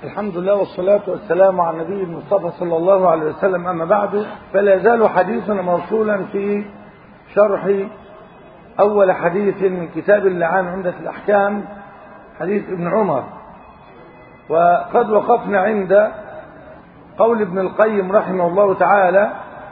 الحمد لله والصلاة والسلام على النبي المصطفى صلى الله عليه وسلم أما بعد فلا يزال حديثنا موصولا في شرح أول حديث من كتاب اللعان عمدة الأحكام حديث ابن عمر وقد وقفنا عند قول ابن القيم رحمه الله تعالى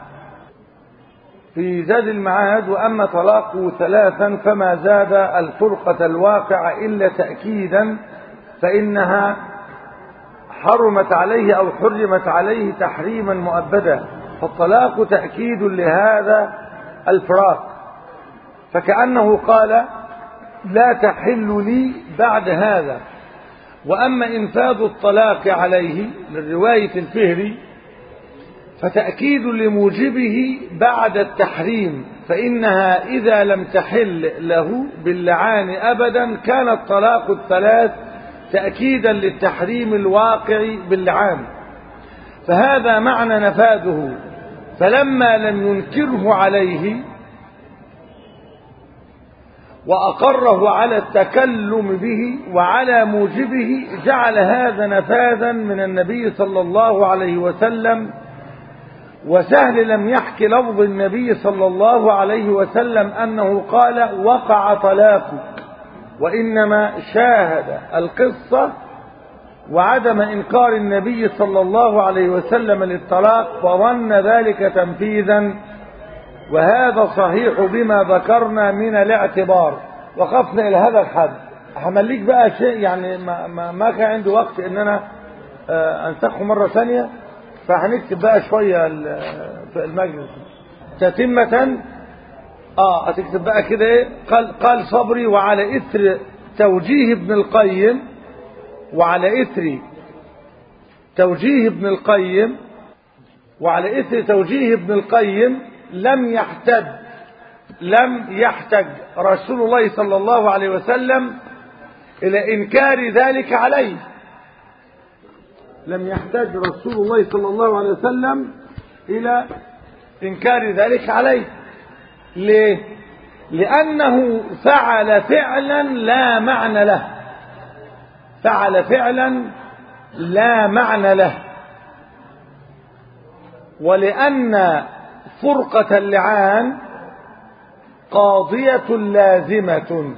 في زاد المعاد وأما طلاقه ثلاثا فما زاد الفرقة الواقع إلا تأكيدا فإنها حرمت عليه أو حرمت عليه تحريما مؤبدا فالطلاق تأكيد لهذا الفراق فكأنه قال لا تحل لي بعد هذا وأما إنفاذ الطلاق عليه من رواية الفهري فتأكيد لموجبه بعد التحريم فإنها إذا لم تحل له باللعان أبدا كان الطلاق الثلاث تأكيدا للتحريم الواقع باللعان فهذا معنى نفاذه فلما لم ينكره عليه وأقره على التكلم به وعلى موجبه جعل هذا نفاذا من النبي صلى الله عليه وسلم وسهل لم يحكي لفظ النبي صلى الله عليه وسلم أنه قال وقع طلاقك وإنما شاهد القصة وعدم إنكار النبي صلى الله عليه وسلم للطلاق وظن ذلك تنفيذا وهذا صحيح بما ذكرنا من الاعتبار وقفنا إلى هذا الحد همليك بقى شيء يعني ما, ما, ما كان عندي وقت ان انا انسخه مرة ثانية فهنكتب بقى شوية في المجلس تتمة اه هتكتب بقى كده ايه قال, قال صبري وعلى اثر توجيه ابن القيم وعلى اثر توجيه ابن القيم وعلى اثر توجيه ابن القيم لم يحتج لم يحتج رسول الله صلى الله عليه وسلم إلى إنكار ذلك عليه لم يحتج رسول الله صلى الله عليه وسلم إلى إنكار ذلك عليه ليه؟ لأنه فعل فعلا لا معنى له فعل فعلا لا معنى له ولأن فرقة اللعان قاضية لازمة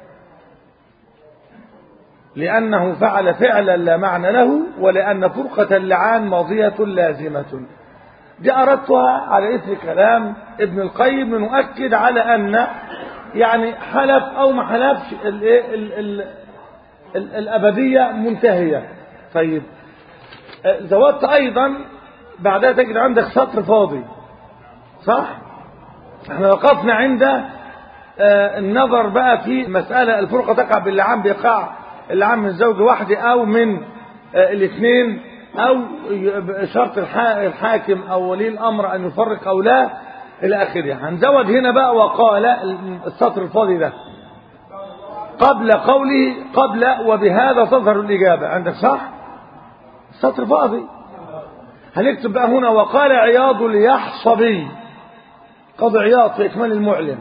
لأنه فعل فعلا لا معنى له ولأن فرقة اللعان ماضية لازمة دي أردتها على إثر كلام ابن القيم لنؤكد على أن يعني حلف أو ما حلفش ال ال ال ال الأبدية منتهية طيب زودت أيضا بعدها تجد عندك سطر فاضي صح احنا وقفنا عند اه النظر بقى في مسألة الفرقة تقع باللعان بيقع اللعان من زوج واحد او من اه الاثنين او شرط الحاكم او ولي الامر ان يفرق او لا الى اخره هنزود هنا بقى وقال السطر الفاضي ده قبل قوله قبل وبهذا تظهر الاجابة عندك صح السطر فاضي هنكتب بقى هنا وقال عياض اليحصبي قاضي عياض في إكمال المعلم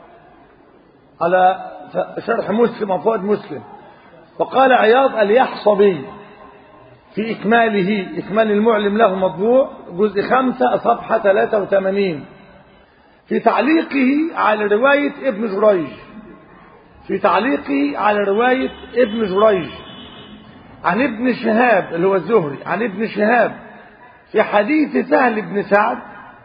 على شرح مسلم وفواد مسلم وقال عياض اليحصبي في إكماله إكمال المعلم له مطبوع جزء خمسة صفحة 83 في تعليقه على رواية ابن جريج في تعليقه على رواية ابن جريج عن ابن شهاب اللي هو الزهري عن ابن شهاب في حديث سهل بن سعد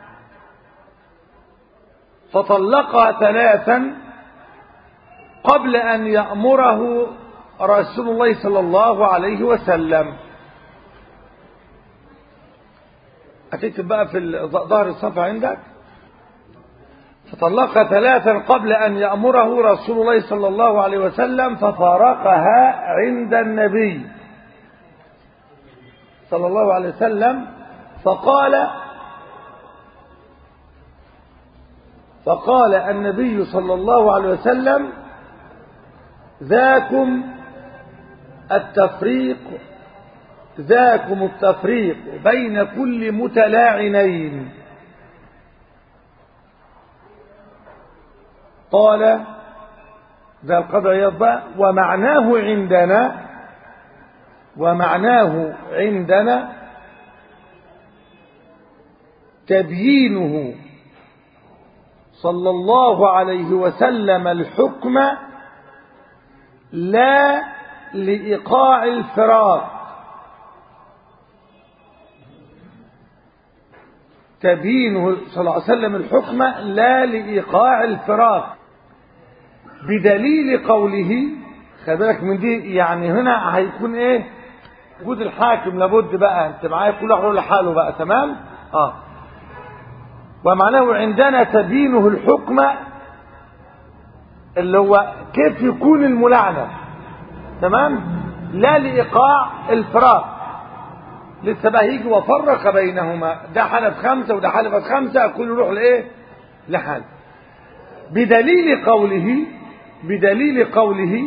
فطلقها ثلاثا قبل أن يأمره رسول الله صلى الله عليه وسلم هتكتب بقى في ظهر الصفحة عندك فطلقها ثلاثا قبل أن يأمره رسول الله صلى الله عليه وسلم ففارقها عند النبي صلى الله عليه وسلم فقال فقال النبي صلى الله عليه وسلم ذاكم التفريق ذاكم التفريق بين كل متلاعنين قال ذا القضاء يضع ومعناه عندنا ومعناه عندنا تبيينه صلى الله عليه وسلم الحكم لا لإيقاع الفراق تبيينه صلى الله عليه وسلم الحكم لا لإيقاع الفراق بدليل قوله خلي بالك من دي يعني هنا هيكون ايه وجود الحاكم لابد بقى انت معايا كل واحد لحاله بقى تمام اه ومعناه عندنا تبيينه الحكم اللي هو كيف يكون الملعنة تمام لا لإيقاع الفراق لسه بقى يجي وفرق بينهما ده حلف خمسة وده حلف خمسة كل يروح لإيه لحال بدليل قوله بدليل قوله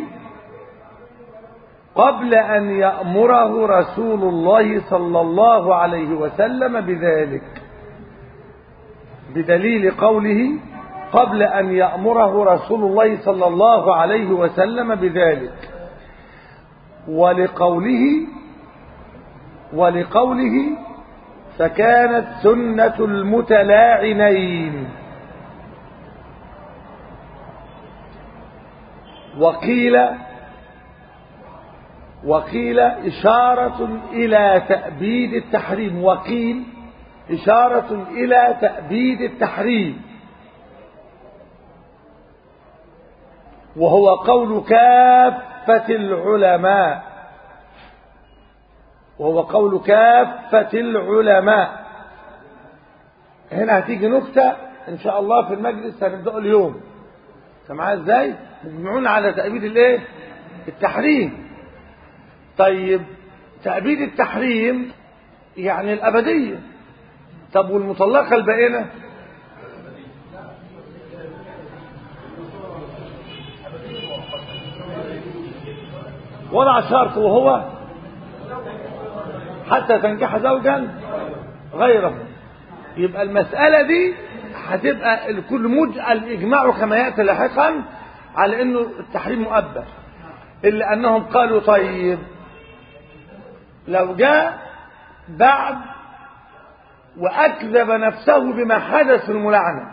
قبل أن يأمره رسول الله صلى الله عليه وسلم بذلك بدليل قوله قبل أن يأمره رسول الله صلى الله عليه وسلم بذلك ولقوله ولقوله فكانت سنة المتلاعنين وقيل وقيل إشارة إلى تأبيد التحريم وقيل إشارة إلى تأبيد التحريم وهو قول كافة العلماء وهو قول كافة العلماء هنا هتيجي نكتة إن شاء الله في المجلس هنبدأ اليوم سمعها ازاي مجمعون على تأبيد الايه التحريم طيب تأبيد التحريم يعني الأبدية طب والمطلقة البائنة وضع شرط وهو حتى تنكح زوجا غيره يبقى المسألة دي هتبقى الكل مج الإجماع كما يأتي لاحقا على أنه التحريم مؤبد إلا أنهم قالوا طيب لو جاء بعد وأكذب نفسه بما حدث في الملعنة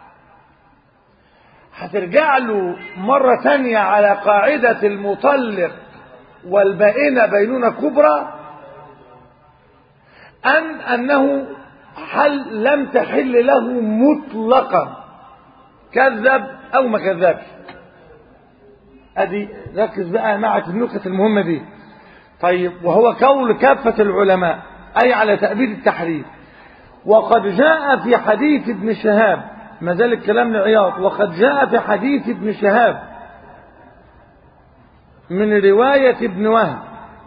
هترجع له مرة ثانية على قاعدة المطلق والبائنة بينونة كبرى أم أنه حل لم تحل له مطلقا كذب أو ما كذبش أدي ركز بقى معك النقطة المهمة دي طيب وهو قول كافة العلماء أي على تأبيد التحريم وقد جاء في حديث ابن شهاب ما زال الكلام لعياض وقد جاء في حديث ابن شهاب من رواية ابن وهب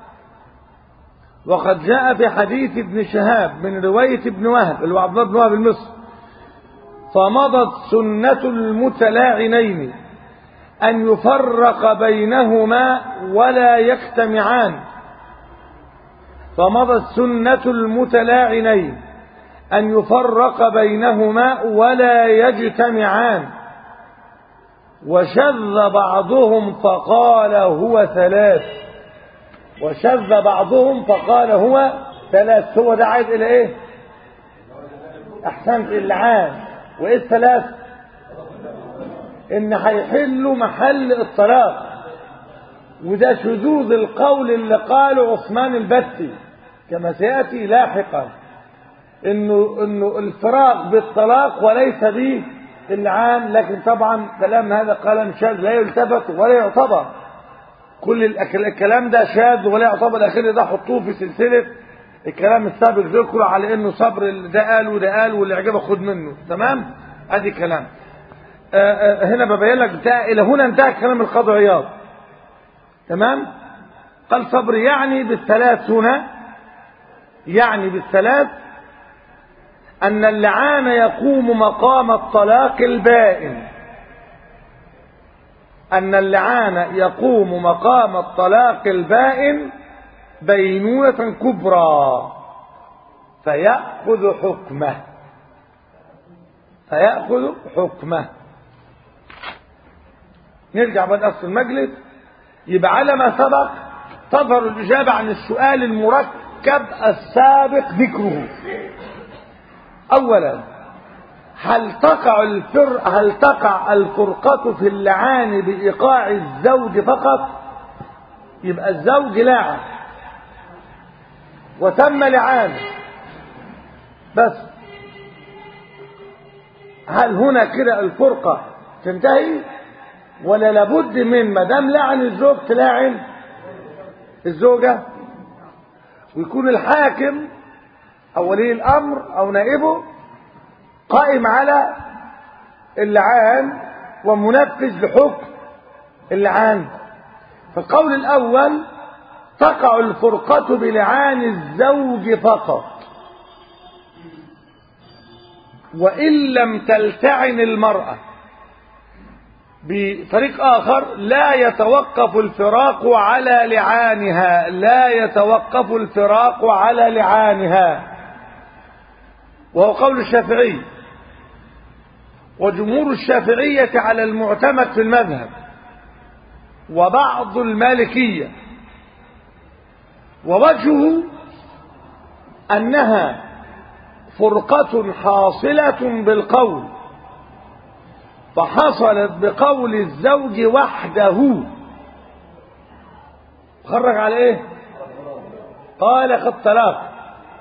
وقد جاء في حديث ابن شهاب من رواية ابن وهب اللي هو عبد الله بن وهب المصري فمضت سنة المتلاعنين أن يفرق بينهما ولا يجتمعان فمضت سنة المتلاعنين أن يفرق بينهما ولا يجتمعان وشذ بعضهم فقال هو ثلاث وشذ بعضهم فقال هو ثلاث هو ده عايز الى ايه احسنت اللعان وايه الثلاث ان هيحلوا محل الطلاق وده شذوذ القول اللي قاله عثمان البتي كما سياتي لاحقا انه انه الفراق بالطلاق وليس به اللعان لكن طبعا كلام هذا كلام شاذ لا يلتفت ولا يعتبر كل الكلام ده شاذ ولا يعتبر الاخير ده حطوه في سلسله الكلام السابق ذكره على انه صبر ده قال وده قال واللي عجبه خد منه تمام ادي كلام آآ آآ هنا ببين لك الى هنا انتهى كلام القاضي عياض تمام قال صبر يعني بالثلاث هنا يعني بالثلاث أن اللعان يقوم مقام الطلاق البائن أن اللعان يقوم مقام الطلاق البائن بينونة كبرى فيأخذ حكمه فيأخذ حكمه نرجع بقى نفس المجلس يبقى على ما سبق تظهر الإجابة عن السؤال المركب السابق ذكره أولا هل تقع الفر هل تقع الفرقة في اللعان بإيقاع الزوج فقط يبقى الزوج لاعن وتم لعانه بس هل هنا كده الفرقة تنتهي ولا لابد من ما دام لعن الزوج تلاعن الزوجة ويكون الحاكم أو ولي الأمر أو نائبه قائم على اللعان ومنفذ لحكم اللعان فالقول الأول تقع الفرقة بلعان الزوج فقط وإن لم تلتعن المرأة بطريق آخر لا يتوقف الفراق على لعانها لا يتوقف الفراق على لعانها وهو قول الشافعي وجمهور الشافعية على المعتمد في المذهب وبعض المالكية ووجهه أنها فرقة حاصلة بالقول فحصلت بقول الزوج وحده خرج على ايه قال قد طلاق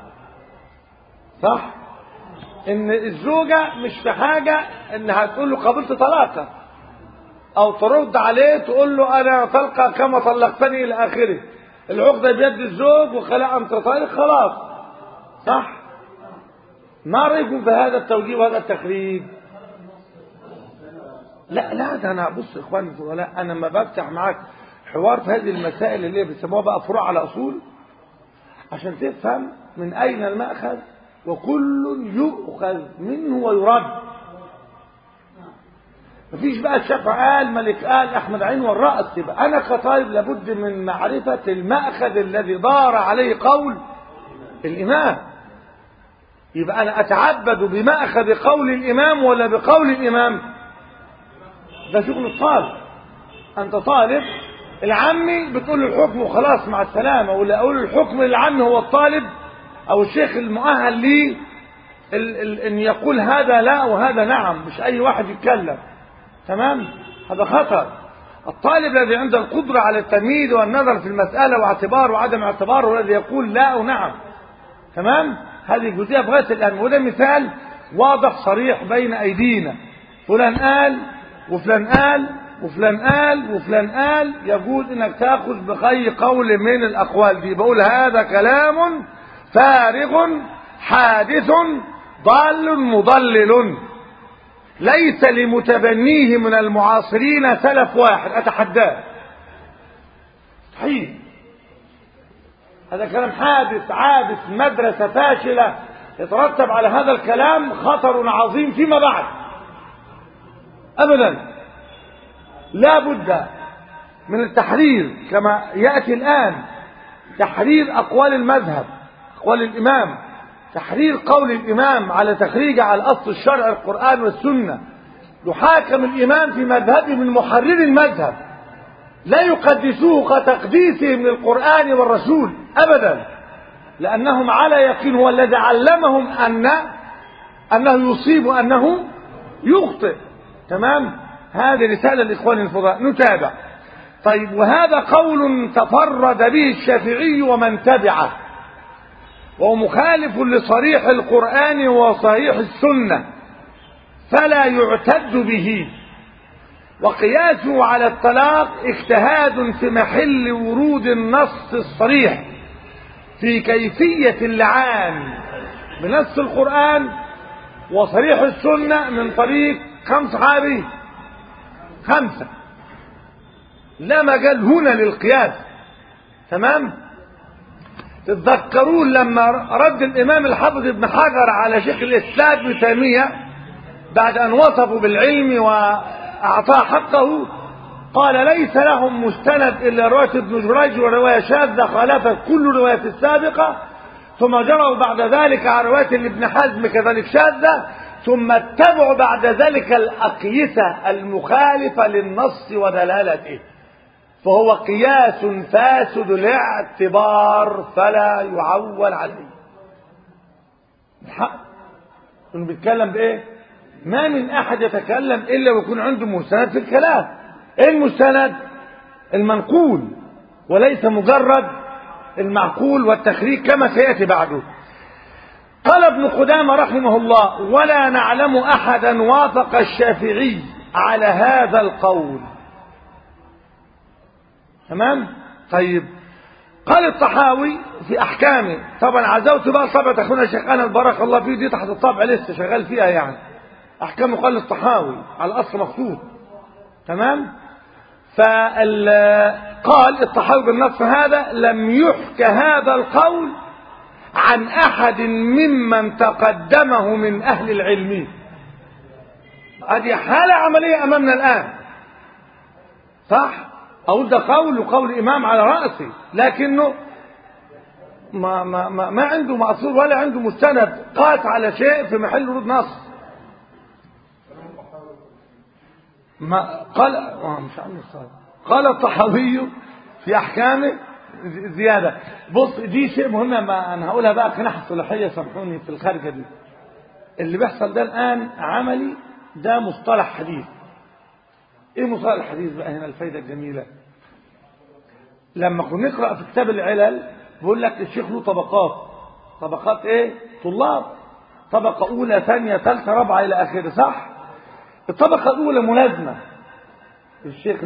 صح ان الزوجة مش في حاجة انها تقول له قبلت طلاقك او ترد عليه تقول له انا طلقة كما طلقتني الى اخره العقدة بيد الزوج وخلع انت طالق خلاص صح ما رايكم في هذا التوجيه وهذا التخريج لا لا ده انا بص اخواني لا انا ما بفتح معاك حوار في هذه المسائل اللي بيسموها بقى فروع على اصول عشان تفهم من اين المأخذ وكل يؤخذ منه ويرد مفيش بقى الشافعي قال ملك قال احمد عين والرأس يبقى انا كطالب لابد من معرفة المأخذ الذي دار عليه قول الامام يبقى انا اتعبد بمأخذ قول الامام ولا بقول الامام ده شغل الطالب انت طالب العمي بتقول له الحكم وخلاص مع السلامه ولا اقول الحكم للعم هو الطالب او الشيخ المؤهل ليه ال ال ان يقول هذا لا وهذا نعم مش اي واحد يتكلم تمام هذا خطر الطالب الذي عنده القدرة على التمييز والنظر في المسألة واعتبار وعدم اعتبار هو الذي يقول لا ونعم تمام هذه جزئية بغاية الآن وده مثال واضح صريح بين أيدينا فلان قال وفلان قال وفلان قال وفلان قال يجوز انك تاخذ بخي قول من الاقوال دي بقول هذا كلام فارغ حادث ضال مضلل ليس لمتبنيه من المعاصرين سلف واحد اتحداه صحيح هذا كلام حادث عابث مدرسة فاشلة يترتب على هذا الكلام خطر عظيم فيما بعد ابدا لا بد من التحرير كما يأتي الآن تحرير أقوال المذهب أقوال الإمام تحرير قول الإمام على تخريج على الأصل الشرع القرآن والسنة يحاكم الإمام في مذهبه من محرر المذهب لا يقدسوه كتقديسهم للقرآن والرسول أبدا لأنهم على يقين هو الذي علمهم أن أنه يصيب وأنه يخطئ تمام هذه رسالة لإخواني الفضلاء نتابع طيب وهذا قول تفرد به الشافعي ومن تبعه وهو مخالف لصريح القرآن وصحيح السنة فلا يعتد به وقياسه على الطلاق اجتهاد في محل ورود النص الصريح في كيفية اللعان بنص القرآن وصريح السنة من طريق كم صحابي خمسة لا مجال هنا للقياس تمام تتذكرون لما رد الإمام الحافظ ابن حجر على شيخ الإسلام ابن تيمية بعد أن وصفوا بالعلم وأعطاه حقه قال ليس لهم مستند إلا رواية ابن جريج ورواية شاذة خالفت كل الروايات السابقة ثم جروا بعد ذلك على رواية ابن حزم كذلك شاذة ثم اتبعوا بعد ذلك الأقيسة المخالفة للنص ودلالته فهو قياس فاسد الاعتبار فلا يعول عليه الحق انه بيتكلم بايه ما من احد يتكلم الا ويكون عنده مستند في الكلام ايه المستند المنقول وليس مجرد المعقول والتخريج كما سياتي بعده قال ابن قدامه رحمه الله ولا نعلم احدا وافق الشافعي على هذا القول تمام طيب قال الطحاوي في احكامه طبعا عزوت بقى طبعا اخونا الشيخ انس بارك الله فيه دي تحت الطبع لسه شغال فيها يعني احكامه قال الطحاوي على الاصل مخطوط تمام فقال الطحاوي بالنص هذا لم يحك هذا القول عن احد ممن تقدمه من اهل العلم هذه حاله عمليه امامنا الان صح أقول ده قول وقول إمام على رأسي لكنه ما, ما, ما, ما عنده معصور ولا عنده مستند قاس على شيء في محل ورود نص ما قال آه مش عم قال الطحاوي في أحكامه زيادة بص دي شيء مهم ما أنا هقولها بقى كناحة صلاحية سامحوني في الخارجة دي اللي بيحصل ده الآن عملي ده مصطلح حديث ايه مصطلح الحديث بقى هنا الفايدة الجميلة لما كنا نقرأ في كتاب العلل بيقول لك الشيخ له طبقات طبقات ايه طلاب طبقة أولى ثانية ثالثة رابعة إلى آخره صح الطبقة الأولى ملازمة الشيخ 100%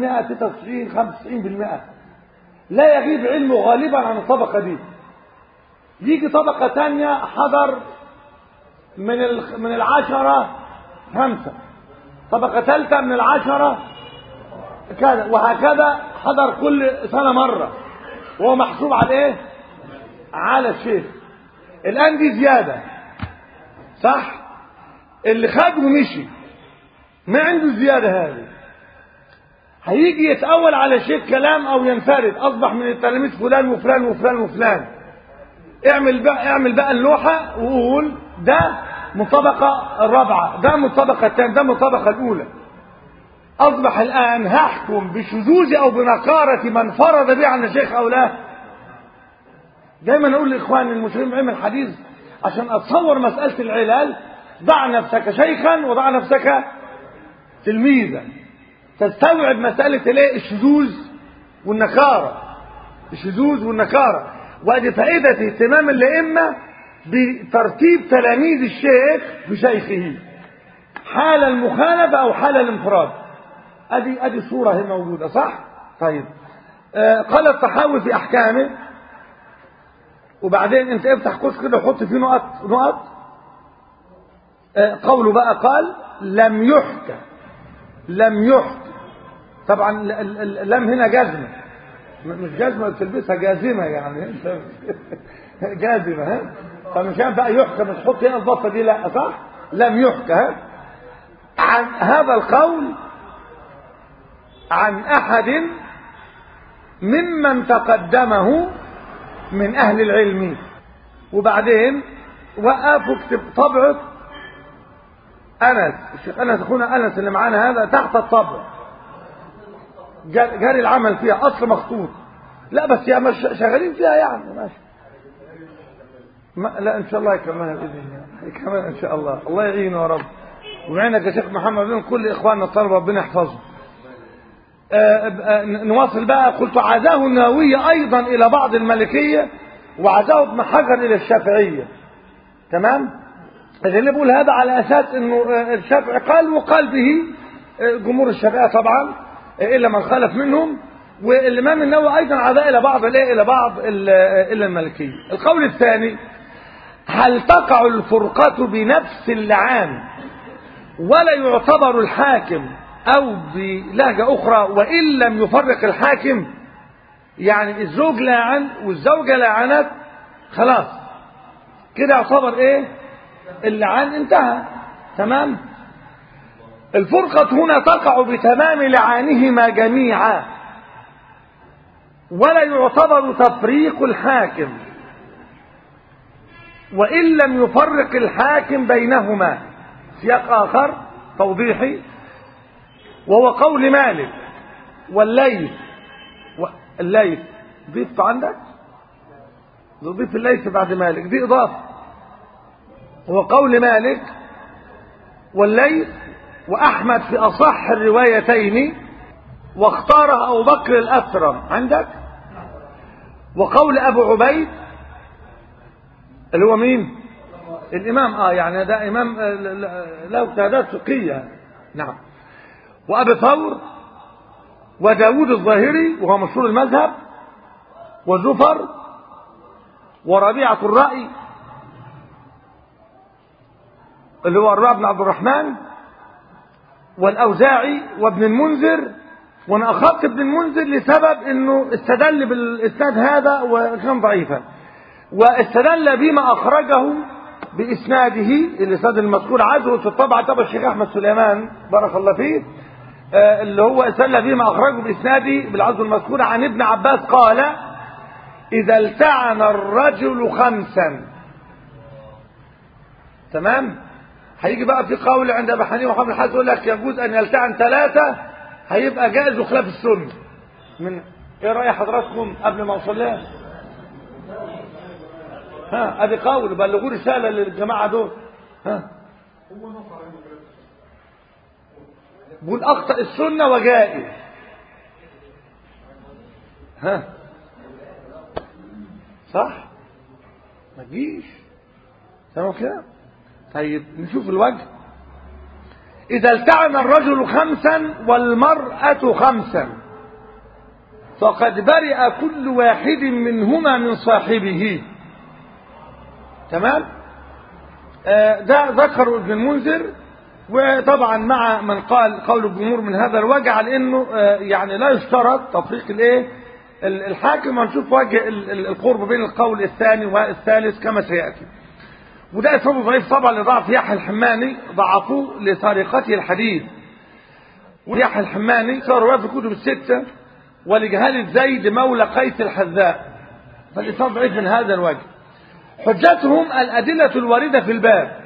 99 95% لا يغيب علمه غالبا عن الطبقة دي يجي طبقة ثانية حضر من من العشرة خمسة طبقة ثالثة من العشرة كذا وهكذا حضر كل سنة مرة وهو محسوب على ايه على الشيخ الآن دي زيادة صح اللي خد ومشي ما عنده زيادة هذه هيجي يتأول على شيخ كلام أو ينفرد أصبح من التلاميذ فلان وفلان وفلان وفلان اعمل بقى اعمل بقى اللوحة وقول ده من الطبقة الرابعة ده من الطبقة الثانية ده من الطبقة الأولى أصبح الآن هحكم بشذوذ أو بنقارة من فرض به عن الشيخ أو لا دايما أقول لإخواني المسلمين علم الحديث عشان أتصور مسألة العلال ضع نفسك شيخا وضع نفسك تلميذا تستوعب مسألة الايه الشذوذ والنكارة الشذوذ والنكارة وادي فائدة اهتمام الأئمة بترتيب تلاميذ الشيخ بشيخه حال المخالفة أو حال الانفراد ادي ادي صورة هي موجودة صح؟ طيب آه قال الطحاوي في أحكامه وبعدين انت افتح قوس كده وحط فيه نقط نقط آه قوله بقى قال لم يحكى لم يحكى طبعا اللم هنا جزمة مش جزمة تلبسها جازمة يعني جازمة ها فمش ينفع يحكى مش تحط هنا الضفة دي لا صح لم يحكى ها عن هذا القول عن أحد ممن تقدمه من أهل العلم وبعدين وقف واكتب طبعه أنس الشيخ أنس أخونا أنس اللي معانا هذا تحت الطبع جاري العمل فيها أصل مخطوط لا بس يا مش شغالين فيها يعني ماشي ما لا ان شاء الله يكملها باذن الله يكملها ان شاء الله الله يعينه يا رب ويعينك يا شيخ محمد بن كل اخواننا الطلبه ربنا يحفظهم نواصل بقى قلت عزاه النووي ايضا الى بعض المالكيه وعزاه ابن حجر الى الشافعيه تمام اللي بقول هذا على اساس انه الشافعي قال وقال به جمهور الشافعيه طبعا الا من خالف منهم والامام النووي ايضا عزاه الى بعض الايه الى بعض الى المالكيه القول الثاني هل تقع الفرقة بنفس اللعان ولا يعتبر الحاكم أو بلهجة أخرى وإن لم يفرق الحاكم يعني الزوج لاعن والزوجة لاعنت خلاص كده يعتبر ايه اللعان انتهى تمام الفرقة هنا تقع بتمام لعانهما جميعا ولا يعتبر تفريق الحاكم وإن لم يفرق الحاكم بينهما سياق آخر توضيحي وهو قول مالك والليل الليث ضيف عندك ضيف الليث بعد مالك دي إضافة هو قول مالك والليث وأحمد في أصح الروايتين واختارها أبو بكر الأثرم عندك وقول أبو عبيد اللي هو مين الإمام آه يعني ده إمام له اجتهادات فقهية نعم وأبي ثور وداود الظاهري وهو مشهور المذهب وزفر وربيعة الرأي اللي هو الرابع بن عبد الرحمن والأوزاعي وابن المنذر وانا اخذت ابن المنذر لسبب انه استدل بالاسناد هذا وكان ضعيفا واستدل بما اخرجه باسناده الاسناد المذكور عزه في الطبعه طبع الشيخ احمد سليمان بارك الله فيه آه اللي هو استدل بما اخرجه باسناده بالعزو المذكور عن ابن عباس قال اذا التعن الرجل خمسا تمام هيجي بقى في قول عند ابي حنيفه وحمد الحسن يقول لك يجوز ان يلتعن ثلاثه هيبقى جائز وخلاف السنه من ايه راي حضراتكم قبل ما اوصل لها ها ادي قول بلغوا رساله للجماعه دول ها بقول اخطا السنه وجائز ها صح ما تجيش تمام كده طيب نشوف الوجه إذا التعن الرجل خمسا والمرأة خمسا فقد برئ كل واحد منهما من صاحبه تمام آه ده ذكر ابن المنذر وطبعا مع من قال قول الجمهور من هذا الوجه على انه آه يعني لا يشترط تفريق الايه الحاكم هنشوف وجه القرب بين القول الثاني والثالث كما سياتي وده اسباب ضعيف طبعا لضعف يحيى الحماني ضعفوه لسرقته الحديد ويحيى الحماني صار في الكتب الستة ولجهالة زيد مولى قيس الحذاء فالإسناد ضعيف من هذا الوجه حجتهم الأدلة الواردة في الباب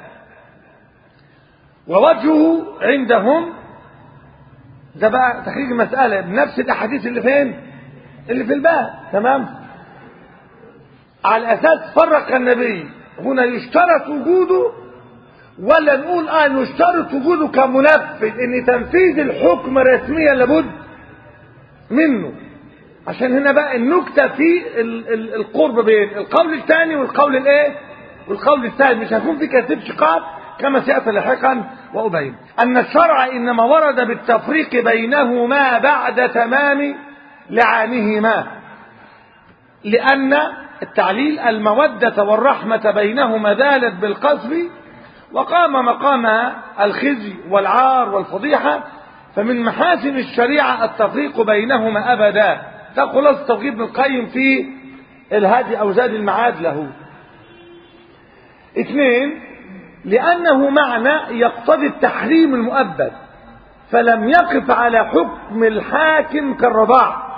ووجهه عندهم ده بقى تخريج المسألة بنفس الأحاديث اللي فين اللي في الباب تمام على أساس فرق النبي هنا يشترط وجوده ولا نقول اه يشترط وجوده كمنفذ ان تنفيذ الحكم رسميا لابد منه عشان هنا بقى النكته في ال ال القرب بين القول الثاني والقول الايه والقول الثالث مش هيكون في كثير شقاق كما سياتي لاحقا وابين ان الشرع انما ورد بالتفريق بينهما بعد تمام لعانهما لان التعليل المودة والرحمة بينهما ذالت بالقصف وقام مقام الخزي والعار والفضيحة فمن محاسن الشريعة التفريق بينهما أبدا ده خلاصة توجيه ابن القيم في الهادي أو زاد المعاد له اثنين لأنه معنى يقتضي التحريم المؤبد فلم يقف على حكم الحاكم كالرضاع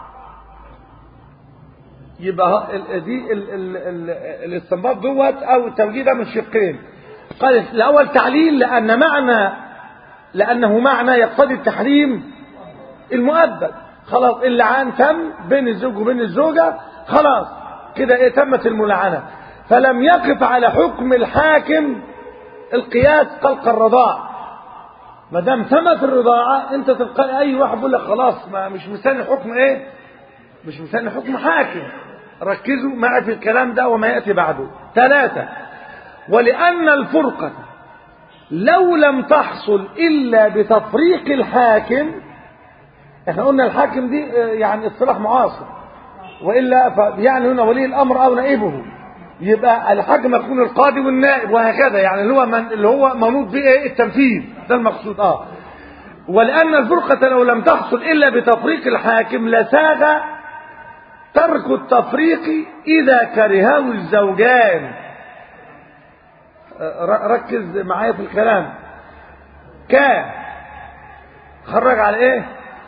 يبقى دي ال ال ال الاستنباط دوت او التوجيه ده من شقين قال الاول تعليل لان معنى لانه معنى يقتضي التحريم المؤبد خلاص اللعان تم بين الزوج وبين الزوجه خلاص كده ايه تمت الملعنه فلم يقف على حكم الحاكم القياس خلق الرضاع ما دام ثمت الرضاعه انت تلقى اي واحد يقول لك خلاص ما مش مستني حكم ايه مش مستني حكم حاكم ركزوا معي في الكلام ده وما يأتي بعده ثلاثة ولأن الفرقة لو لم تحصل إلا بتفريق الحاكم احنا قلنا الحاكم دي يعني اصطلاح معاصر وإلا يعني هنا ولي الأمر أو نائبه يبقى الحاكم يكون القاضي والنائب وهكذا يعني اللي هو من اللي هو منوط به ايه التنفيذ ده المقصود اه ولأن الفرقة لو لم تحصل إلا بتفريق الحاكم لساغ ترك التفريق إذا كرهه الزوجان ركز معايا في الكلام ك خرج على ايه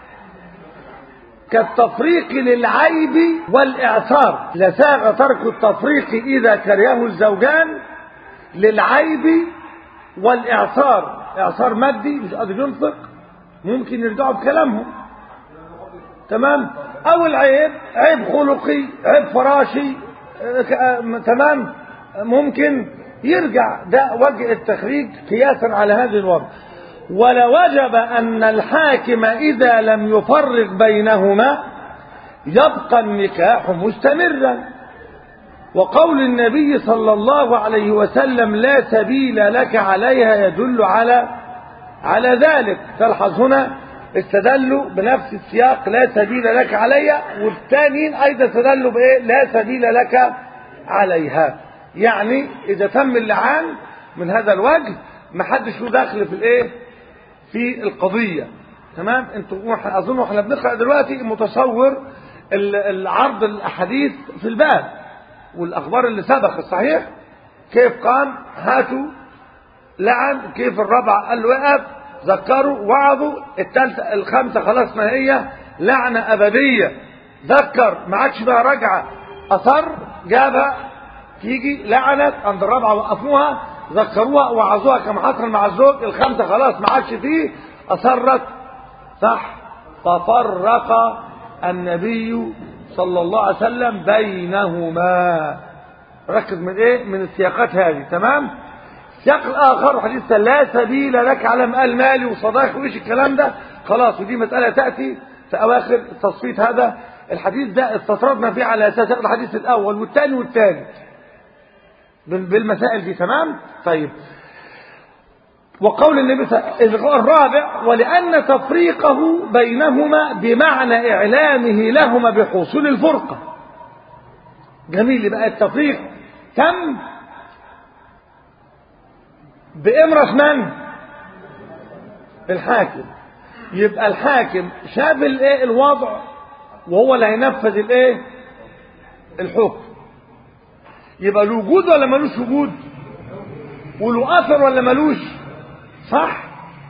كالتفريق للعيب والإعصار لساغ ترك التفريق إذا كرهه الزوجان للعيب والإعصار إعصار مادي مش قادر ينفق ممكن يرجعوا بكلامهم تمام او العيب عيب خلقي عيب فراشي آه، ك- آه، تمام ممكن يرجع ده وجه التخريج قياسا على هذه الوضع ولوجب ان الحاكم اذا لم يفرق بينهما يبقى النكاح مستمرا وقول النبي صلى الله عليه وسلم لا سبيل لك عليها يدل على على ذلك تلحظ هنا استدلوا بنفس السياق لا سبيل لك عليها والثانيين ايضا استدلوا بايه لا سبيل لك عليها يعني اذا تم اللعان من هذا الوجه ما حدش له دخل في الايه في القضيه تمام انتوا وإحنا- اظن واحنا بنقرا دلوقتي متصور ال- العرض الاحاديث في الباب والاخبار اللي سبق الصحيح كيف قام هاتوا لعن كيف الرابع قال له وقف ذكروا وعظوا الثالثه الخامسه خلاص ما هي لعنه ابديه ذكر ما عادش بقى رجعه اصر جابها تيجي لعنت عند الرابعه وقفوها ذكروها وعظوها كما حصل مع الزوج الخامسه خلاص ما عادش فيه اصرت صح ففرق النبي صلى الله عليه وسلم بينهما ركز من ايه من السياقات هذه تمام السياق الاخر حديث لا سبيل لك على مال مالي وصداقه وايش الكلام ده خلاص ودي مساله تاتي في اواخر تصفيت هذا الحديث ده استطردنا فيه على اساس ياخد الحديث الاول والثاني والثالث بال- بالمسائل دي تمام طيب وقول النبي صلى الله عليه وسلم الرابع ولأن تفريقه بينهما بمعنى إعلامه لهما بحصول الفرقة جميل يبقى التفريق تم بإمرة من الحاكم يبقى الحاكم شاف الايه الوضع وهو اللي هينفذ الايه الحكم يبقى له وجود ولا ملوش وجود وله اثر ولا ملوش صح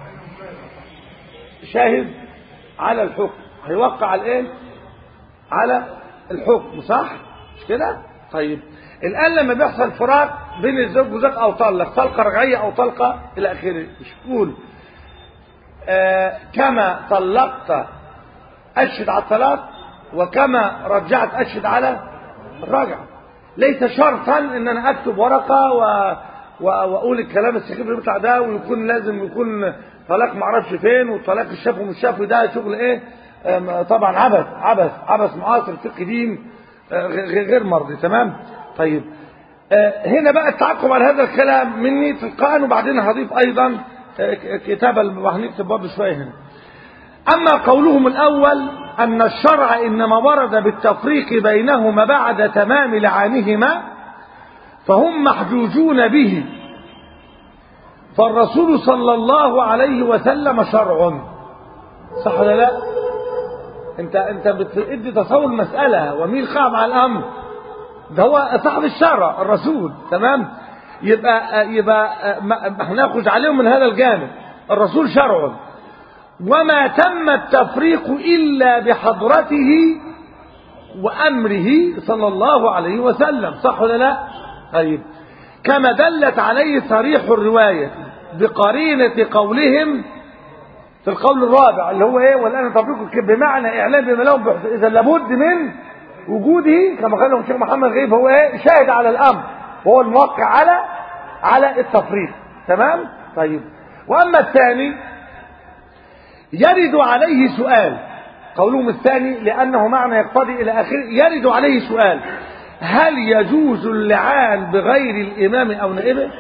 شاهد على الحكم هيوقع على الايه على الحكم صح مش كده طيب الان لما بيحصل فراق بين الزوج وزوج او طلق طلقه رجعيه او طلقه الى اخره مش تقول آه كما طلقت اشهد على الطلاق وكما رجعت اشهد على الرجعه ليس شرطا ان انا اكتب ورقه و... و... واقول الكلام السخيف اللي بيطلع ده ويكون لازم يكون طلاق معرفش فين والطلاق الشافي ومش شافي ده شغل ايه آم، طبعا عبث عبث عبث معاصر فقه دين آه، غ- غير مرضي تمام طيب آه، هنا بقى التعقب على هذا الكلام مني تلقائيا وبعدين هضيف ايضا آه، ك- كتابه وهنكتب برضه شويه هنا أما قولهم الأول أن الشرع إنما ورد بالتفريق بينهما بعد تمام لعانهما فهم محجوجون به فالرسول صلى الله عليه وسلم شرع صح ولا لا انت انت بتدي تصور المسألة ومين خاف على الأمر ده هو صاحب الشرع الرسول تمام يبقى يبقى ما- هناخذ عليهم من هذا الجانب الرسول شرع وما تم التفريق إلا بحضرته وأمره صلى الله عليه وسلم صح ولا لا طيب كما دلت عليه صريح الرواية بقرينة قولهم في القول الرابع اللي هو ايه والآن تفريق بمعنى إعلان بما لهم بحث إذا لابد من وجوده كما قال الشيخ محمد غيب هو ايه شاهد على الأمر وهو الموقع على على التفريق تمام طيب وأما الثاني يرد عليه سؤال قولهم الثاني لأنه معنى يقتضي إلى آخره يرد عليه سؤال هل يجوز اللعان بغير الإمام أو نائبه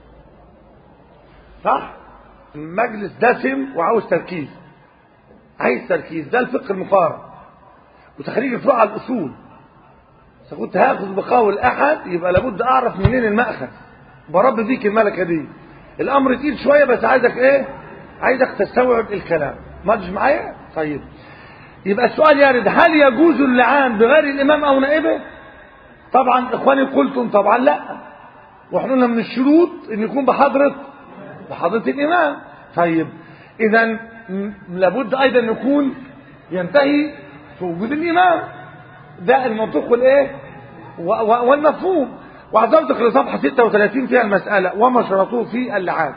صح مجلس دسم وعاوز تركيز عايز تركيز ده الفقه المقارن وتخريج الفروع على الأصول إذا كنت هاخذ بقول أحد يبقى لابد أعرف منين المأخذ برب بيك الملكة دي الأمر تقيل شوية بس عايزك إيه عايزك تستوعب الكلام ما تجي معايا طيب يبقى السؤال يرد هل يجوز اللعان بغير الإمام أو نائبه طبعا إخواني قلتم طبعا لا واحنا قلنا من الشروط ان يكون بحضرة بحضرة الإمام طيب إذا لابد أيضا يكون ينتهي في وجود الإمام ده المنطق والايه و- و- والمفهوم وعزلتك لصفحة 36 فيها المسألة وما شرطوه في اللعان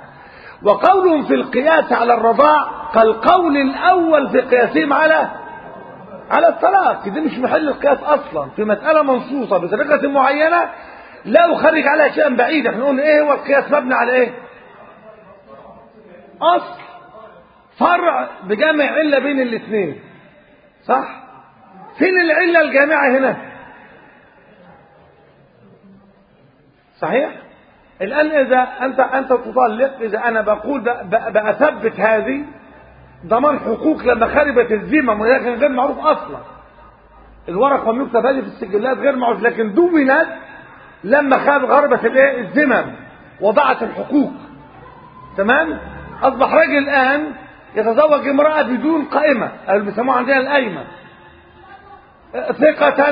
وقولهم في القياس على الرضاع كالقول الأول في قياسهم على على الطلاق دي مش محل القياس اصلا في مساله منصوصه بطريقه معينه لا اخرج عليها شيئا بعيدا احنا نقول ايه هو القياس مبني على ايه اصل فرع بجمع عله بين الاثنين صح فين العله الجامعه هنا صحيح الان اذا انت انت تطلق اذا انا بقول باثبت هذه ضمان حقوق لما خربت الذمم وهي كان غير معروف اصلا الورق لم يكتب هذه في السجلات غير معروف لكن دونت لما خاب غربت الايه الذمم وضعت الحقوق تمام اصبح راجل الان يتزوج امراه بدون قائمه اللي بيسموها عندنا القايمه ثقة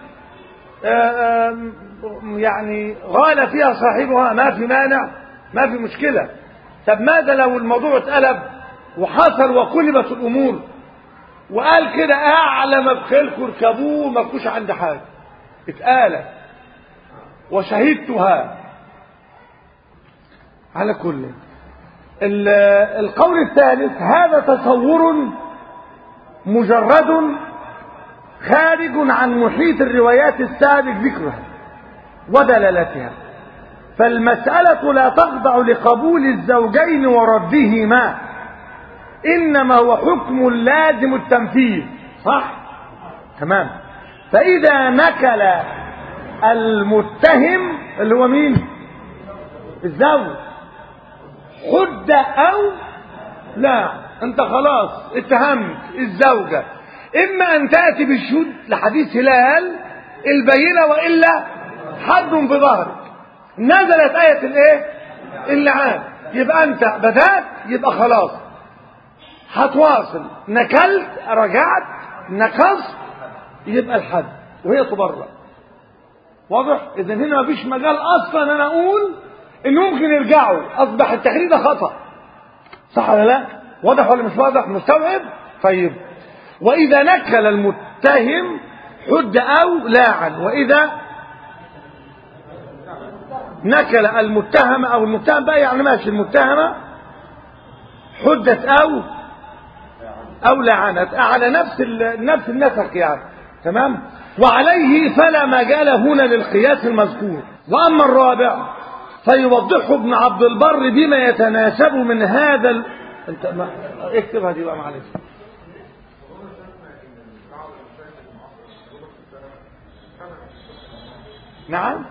يعني غال فيها صاحبها ما في مانع ما في مشكلة طب ماذا لو الموضوع اتقلب وحصل وقلبت الامور وقال كده اعلى ما بخيلكم اركبوه ما فيكوش عند حاجه اتقالت وشهدتها على كل القول الثالث هذا تصور مجرد خارج عن محيط الروايات السابق ذكرها ودلالتها فالمسألة لا تخضع لقبول الزوجين وردهما إنما هو حكم لازم التنفيذ صح تمام فإذا نكل المتهم اللي هو مين الزوج حد أو لا أنت خلاص اتهمت الزوجة إما أن تأتي بالشهود لحديث هلال البينة وإلا حد في ظهرك نزلت آية الإيه اللعان يبقى أنت بدأت يبقى خلاص هتواصل نكلت رجعت نقصت يبقى الحد وهي تبرأ واضح اذا هنا مفيش مجال اصلا انا اقول ان ممكن يرجعوا اصبح التحرير ده خطا صح ولا لا واضح ولا مش واضح مستوعب طيب واذا نكل المتهم حد او لاعن واذا نكل المتهم او المتهم بقى يعني ماشي المتهمه حدت او او لعنت على نفس نفس النسق يعني تمام وعليه فلا مجال هنا للقياس المذكور واما الرابع فيوضحه ابن عبد البر بما يتناسب من هذا ال... انت ما... اكتبها دي بقى معلش نعم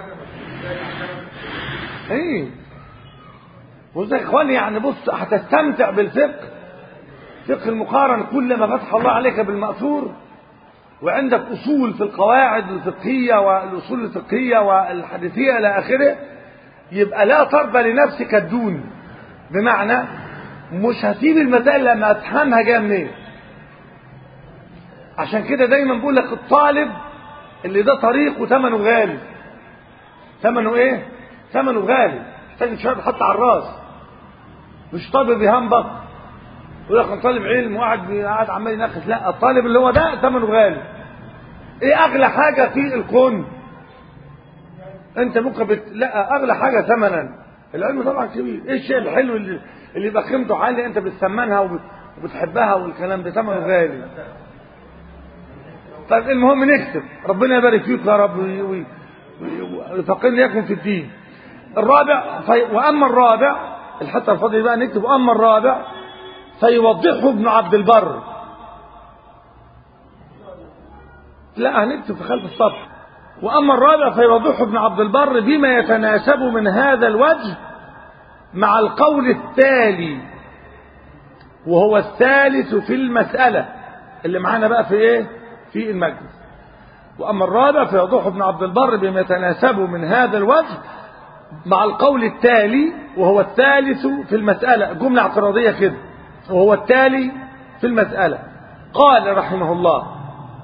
ايه بص يا اخواني يعني بص هتستمتع بالفقه فقه المقارن كلما فتح الله عليك بالمأثور وعندك أصول في القواعد الفقهية والأصول الفقهية والحديثية إلى آخره يبقى لا ترضى لنفسك الدون بمعنى مش هسيب المسائل لما أفهمها جاية منين عشان كده دايما بقول لك الطالب اللي ده طريق وثمنه غالي ثمنه ايه؟ ثمنه غالي محتاج شويه تحط على الراس مش طالب بيهنبط يقول لك انا طالب علم وقاعد قاعد عمال ينخس لا الطالب اللي هو ده ثمنه غالي ايه اغلى حاجه في الكون انت ممكن بت... لا اغلى حاجه ثمنا العلم طبعا كبير ايه الشيء الحلو اللي اللي يبقى قيمته عاليه انت بتثمنها وبت... وبتحبها والكلام ده ثمنه غالي طيب المهم نكتب ربنا يبارك فيك يا رب ويفقهنا يكن في الدين الرابع في... واما الرابع الحته الفاضيه بقى نكتب واما الرابع فيوضحه ابن عبد البر لا هنكتب في خلف السطح واما الرابع فيوضحه ابن عبد البر بما يتناسب من هذا الوجه مع القول التالي وهو الثالث في المسألة اللي معانا بقى في ايه في المجلس واما الرابع فيوضحه ابن عبد البر بما يتناسب من هذا الوجه مع القول التالي وهو الثالث في المسألة جملة اعتراضية كده وهو التالي في المسألة قال رحمه الله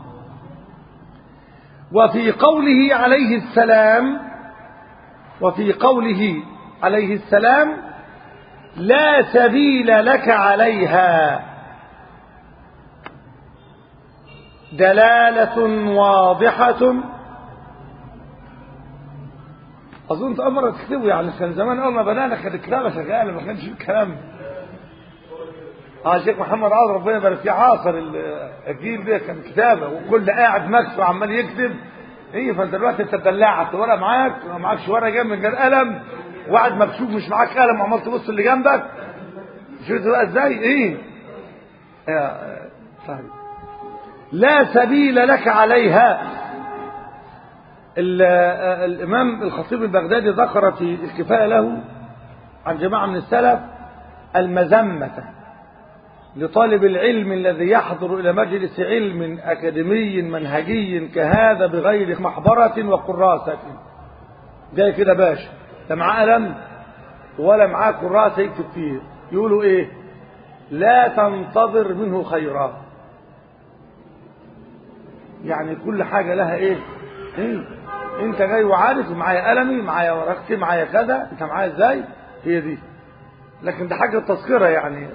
وفي قوله عليه السلام وفي قوله عليه السلام لا سبيل لك عليها دلالة واضحة أظن تأمر تكتبه يعني كان زمان أول ما بدأنا كانت الكتابة شغالة ما كانش الكلام اه شيخ محمد عوض ربنا يبارك فيه عاصر الجيل ده كان كتابه وكل قاعد مكسو عمال يكتب ايه فانت دلوقتي انت دلعت ورقه معاك ما معكش ورقه جنب من غير قلم واحد مكشوف مش معاك قلم وعمال تبص اللي جنبك شفت بقى ازاي ايه يا طيب لا سبيل لك عليها الامام الخطيب البغدادي ذكر في الكفايه له عن جماعه من السلف المذمه لطالب العلم الذي يحضر إلى مجلس علم أكاديمي منهجي كهذا بغير محبرة وكراسة جاي كده باشا لا معاه قلم ولا معاه كراسة يكتب فيه يقولوا إيه لا تنتظر منه خيرا يعني كل حاجة لها إيه, إيه؟ أنت جاي وعارف معايا قلمي معايا ورقتي معايا كذا أنت معايا إزاي هي دي لكن ده حاجة تذكرة يعني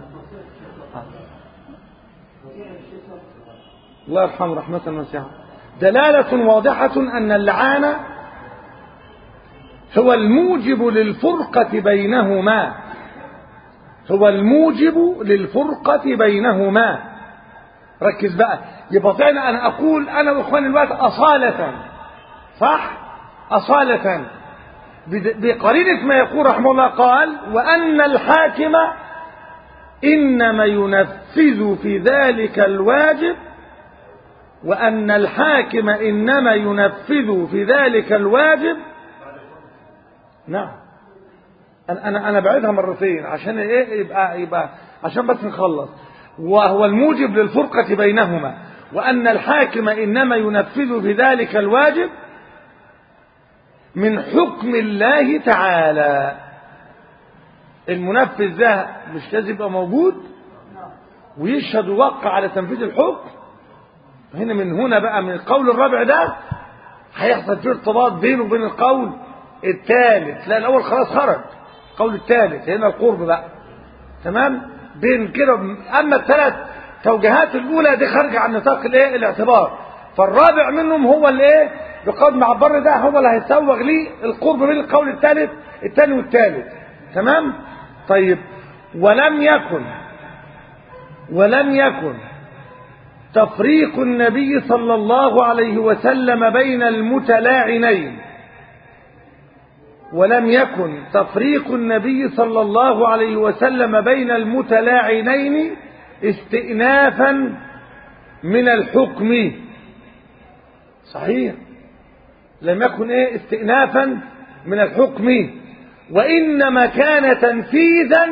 الله يرحمه رحمة واسعة دلالة واضحة أن اللعان هو الموجب للفرقة بينهما هو الموجب للفرقة بينهما ركز بقى يبقى فعلا أنا أقول أنا وإخواني الوقت أصالة صح أصالة بقرينة ما يقول رحمه الله قال وأن الحاكم إنما ينفذ في ذلك الواجب وأن الحاكم إنما ينفذ في ذلك الواجب نعم أنا أنا بعيدها مرتين عشان إيه يبقى يبقى عشان بس نخلص وهو الموجب للفرقة بينهما وأن الحاكم إنما ينفذ في ذلك الواجب من حكم الله تعالى المنفذ ده مش لازم يبقى موجود ويشهد ويوقع على تنفيذ الحكم هنا من هنا بقى من القول الرابع ده هيحصل فيه ارتباط بينه وبين القول الثالث لا الاول خلاص خرج القول الثالث هنا القرب بقى تمام بين كده اما الثلاث توجيهات الاولى دي خارجه عن نطاق الايه الاعتبار فالرابع منهم هو الايه بقول معبر ده هو اللي هيسوغ ليه القرب بين القول الثالث الثاني والثالث تمام طيب ولم يكن ولم يكن تفريق النبي صلى الله عليه وسلم بين المتلاعنين ولم يكن تفريق النبي صلى الله عليه وسلم بين المتلاعنين استئنافا من الحكم صحيح لم يكن ايه استئنافا من الحكم وانما كان تنفيذا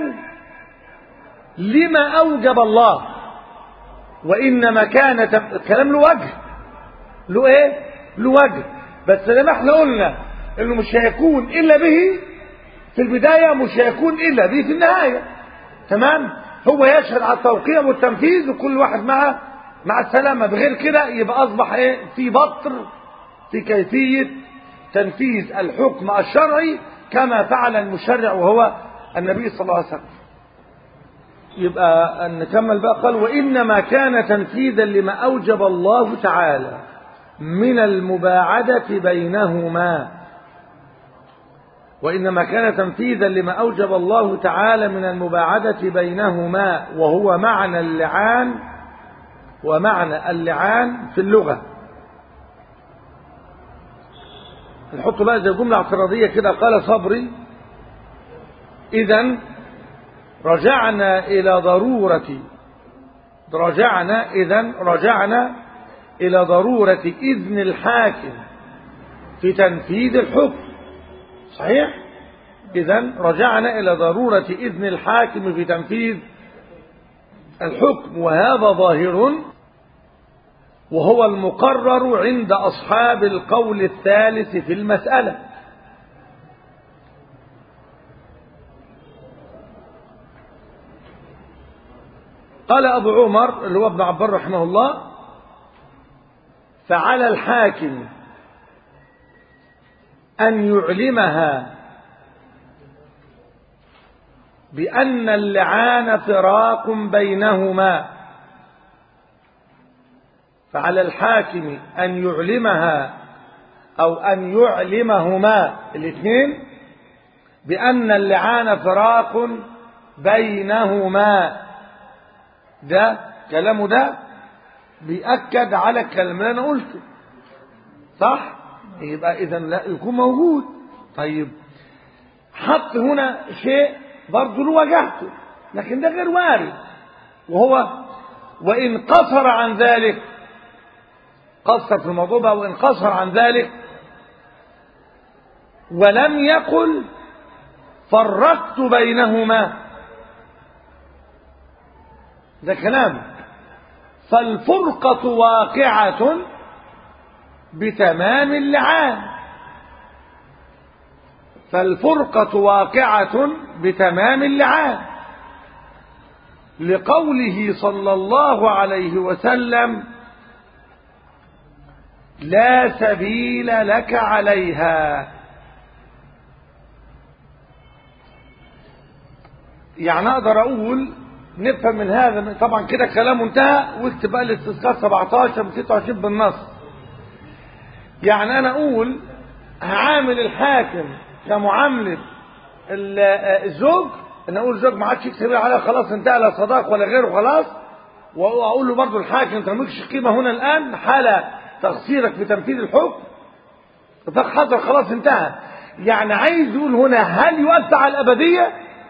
لما اوجب الله وانما كان الكلام له وجه له ايه له وجه بس لما احنا قلنا انه مش هيكون الا به في البدايه مش هيكون الا به في النهايه تمام هو يشهد على التوقيع والتنفيذ وكل واحد مع مع السلامه بغير كده يبقى اصبح ايه في بطر في كيفيه تنفيذ الحكم الشرعي كما فعل المشرع وهو النبي صلى الله عليه وسلم يبقى نكمل بقى قال وإنما كان تنفيذا لما أوجب الله تعالى من المباعدة بينهما وإنما كان تنفيذا لما أوجب الله تعالى من المباعدة بينهما وهو معنى اللعان ومعنى اللعان في اللغة نحط بقى زي جملة اعتراضية كده قال صبري إذا رجعنا إلى ضرورة رجعنا إذا رجعنا إلى ضرورة إذن الحاكم في تنفيذ الحكم صحيح؟ إذا رجعنا إلى ضرورة إذن الحاكم في تنفيذ الحكم وهذا ظاهر وهو المقرر عند أصحاب القول الثالث في المسألة قال أبو عمر اللي هو ابن عبار رحمه الله فعلى الحاكم أن يعلمها بأن اللعان فراق بينهما فعلى الحاكم أن يعلمها أو أن يعلمهما الاثنين بأن اللعان فراق بينهما ده كلامه ده بيأكد على الكلام اللي انا قلته صح يبقى اذا لا يكون موجود طيب حط هنا شيء برضه له وجهته لكن ده غير وارد وهو وإن قصر عن ذلك قصر في الموضوع بقى وإن قصر عن ذلك ولم يقل فرقت بينهما ده كلام فالفرقة واقعة بتمام اللعان فالفرقة واقعة بتمام اللعان لقوله صلى الله عليه وسلم لا سبيل لك عليها يعني اقدر اقول نفهم من هذا طبعا كده كلامه انتهى واكتب بقى الاستذكار 17 من 26 بالنص يعني انا اقول هعامل الحاكم كمعامله الزوج ان اقول الزوج ما عادش يكسب عليها خلاص انتهى لا صداق ولا غيره خلاص واقول له برضه الحاكم انت مالكش قيمه هنا الان حال تقصيرك في تنفيذ الحكم فحصل خلاص انتهى يعني عايز يقول هنا هل يؤثر على الابديه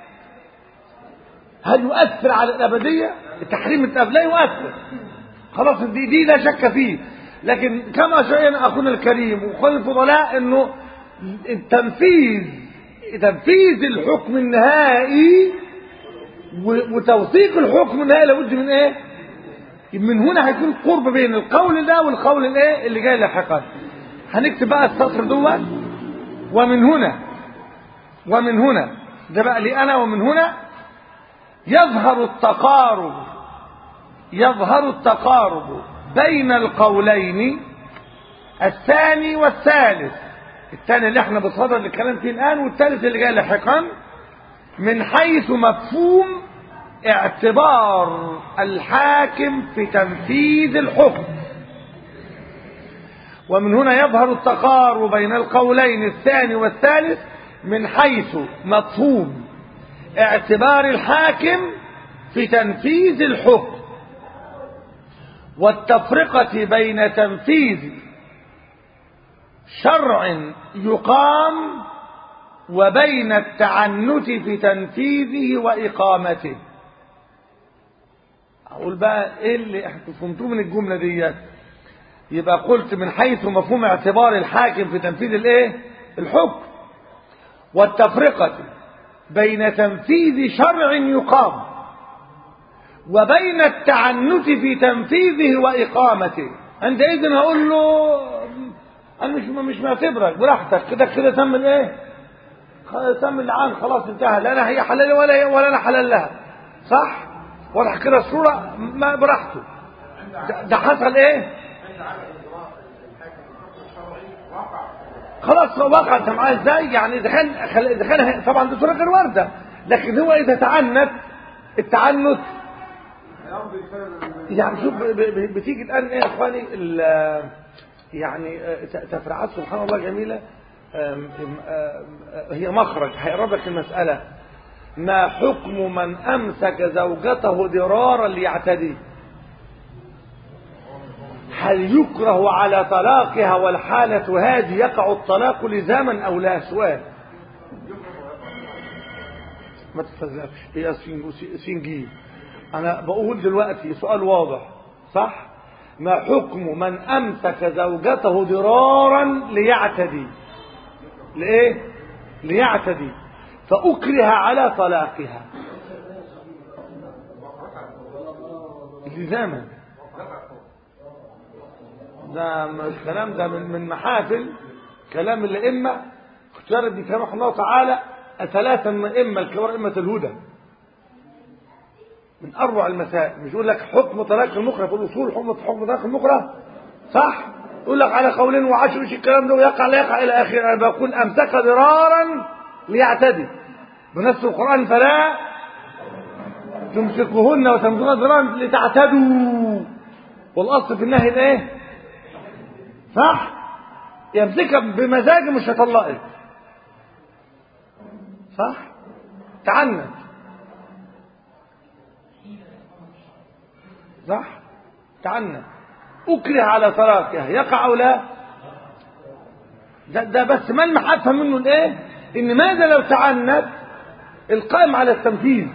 هل يؤثر على الابديه التحريم التأب لا يؤثر خلاص دي دي لا شك فيه لكن كما شئنا اخونا الكريم وخل الفضلاء انه التنفيذ تنفيذ الحكم النهائي وتوثيق الحكم النهائي لابد من ايه من هنا هيكون قرب بين القول ده والقول الايه اللي جاي لاحقا هنكتب بقى السطر دوت ومن هنا ومن هنا ده بقى لي انا ومن هنا يظهر التقارب يظهر التقارب بين القولين الثاني والثالث الثاني اللي احنا بصدد الكلام فيه الآن والثالث اللي جاي لاحقا من حيث مفهوم اعتبار الحاكم في تنفيذ الحكم ومن هنا يظهر التقارب بين القولين الثاني والثالث من حيث مفهوم اعتبار الحاكم في تنفيذ الحكم والتفرقة بين تنفيذ شرع يقام وبين التعنت في تنفيذه وإقامته أقول بقى إيه اللي فهمتوه من الجملة ديت يبقى قلت من حيث مفهوم اعتبار الحاكم في تنفيذ الايه الحكم والتفرقة بين تنفيذ شرع يقام وبين التعنت في تنفيذه وإقامته عندئذ هقول له انا مش مش معتبرك براحتك كده كده تم الايه تم اللعان خلاص انتهى لا انا هي حلال ولا هي ولا انا حلال لها صح واضح كده الصوره ما براحته ده, ده حصل ايه خلاص وقع انت معاه ازاي يعني اذا كان اذا كان طبعا دي صوره غير وارده لكن هو اذا تعنت التعنت يعني شوف بتيجي الان ايه يا اخواني يعني تفرعات سبحان الله جميلة هي مخرج هيقرب لك المسألة ما حكم من أمسك زوجته ضرارا ليعتدي هل يكره على طلاقها والحالة هذه يقع الطلاق لزاما أو لا سؤال ما تستزلفش هي سين جيم أنا بقول دلوقتي سؤال واضح صح ما حكم من أمسك زوجته ضرارا ليعتدي لإيه ليعتدي فأكره على طلاقها لزاما ده الكلام ده من من محافل كلام الأئمة اختيار ابن تيمية رحمه الله تعالى ثلاثة من أئمة الكبار أئمة الهدى من أروع المسائل مش يقول لك حكم طلاق المكره في الأصول حكم حكم طلاق المكره صح يقول لك على قولين وعشر مش الكلام ده ويقع لا يقع إلى آخره أنا بقول أمسك ضرارا ليعتدي بنص القرآن فلا تمسكوهن وتمسكوهن ضرارا لتعتدوا والأصل في النهي الايه صح يمسكها بمزاج مش هيطلقك صح تعنت صح تعنت أكره على تراكها يقع أو لا ده, ده بس ملمح أفهم منه الإيه إن ماذا لو تعنت القائم على التنفيذ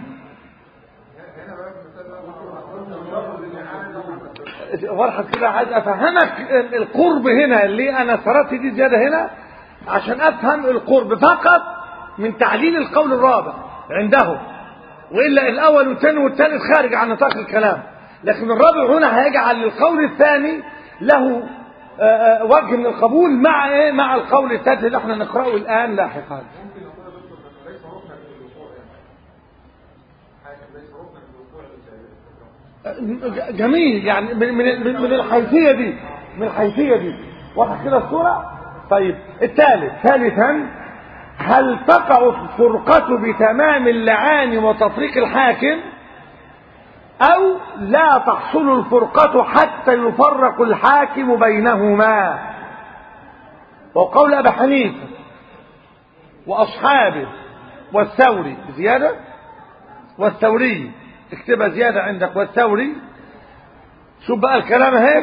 فرحة كده عايز أفهمك القرب هنا اللي أنا سردت دي زيادة هنا عشان أفهم القرب فقط من تعليل القول الرابع عنده وإلا الأول والثاني والثالث خارج عن نطاق الكلام لكن الرابع هنا هيجعل القول الثاني له آه، آه، وجه من القبول مع ايه مع القول الثالث اللي احنا نقراه الان لاحقا ممكن نقول يا دكتور بس ليس ركنا في الوقوع يعني حاكم ليس ركنا في الوقوع ج- جميل يعني من من من من الحيثيه دي من الحيثيه دي واضح كده الصوره طيب الثالث ثالثا هل تقع الفرقة بتمام اللعان وتفريق الحاكم أو لا تحصل الفرقة حتى يفرق الحاكم بينهما وقول أبي حنيفة وأصحابه والثوري زيادة والثوري اكتبها زيادة عندك والثوري شوف بقى الكلام اهي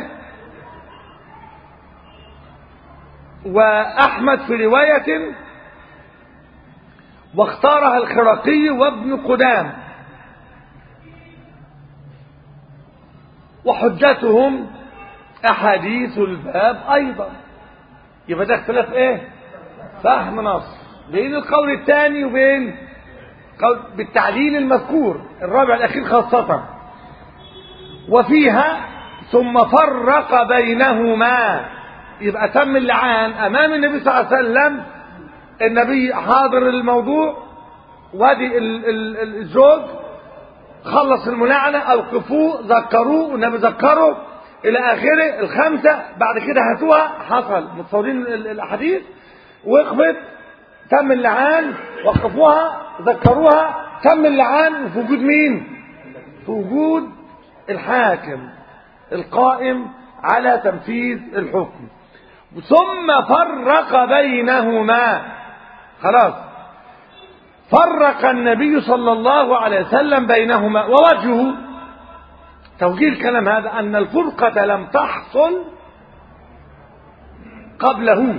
وأحمد في رواية واختارها الخرقي وابن قدام وحجتهم أحاديث الباب أيضا يبقى ده اختلاف ايه فهم نص بين القول الثاني وبين قول بالتعليل المذكور الرابع الأخير خاصة وفيها ثم فرق بينهما يبقى تم اللعان أمام النبي صلى الله عليه وسلم النبي حاضر الموضوع وادي ال- ال- ال- الزوج خلص الملاعنة أوقفوه ذكروه والنبي ذكره إلى آخره الخمسة بعد كده هاتوها حصل متصورين ال- الأحاديث وقفت تم اللعان وقفوها ذكروها تم اللعان في وجود مين؟ في وجود الحاكم القائم على تنفيذ الحكم ثم فرق بينهما خلاص فرق النبي صلى الله عليه وسلم بينهما ووجهه توجيه الكلام هذا أن الفرقة لم تحصل قبله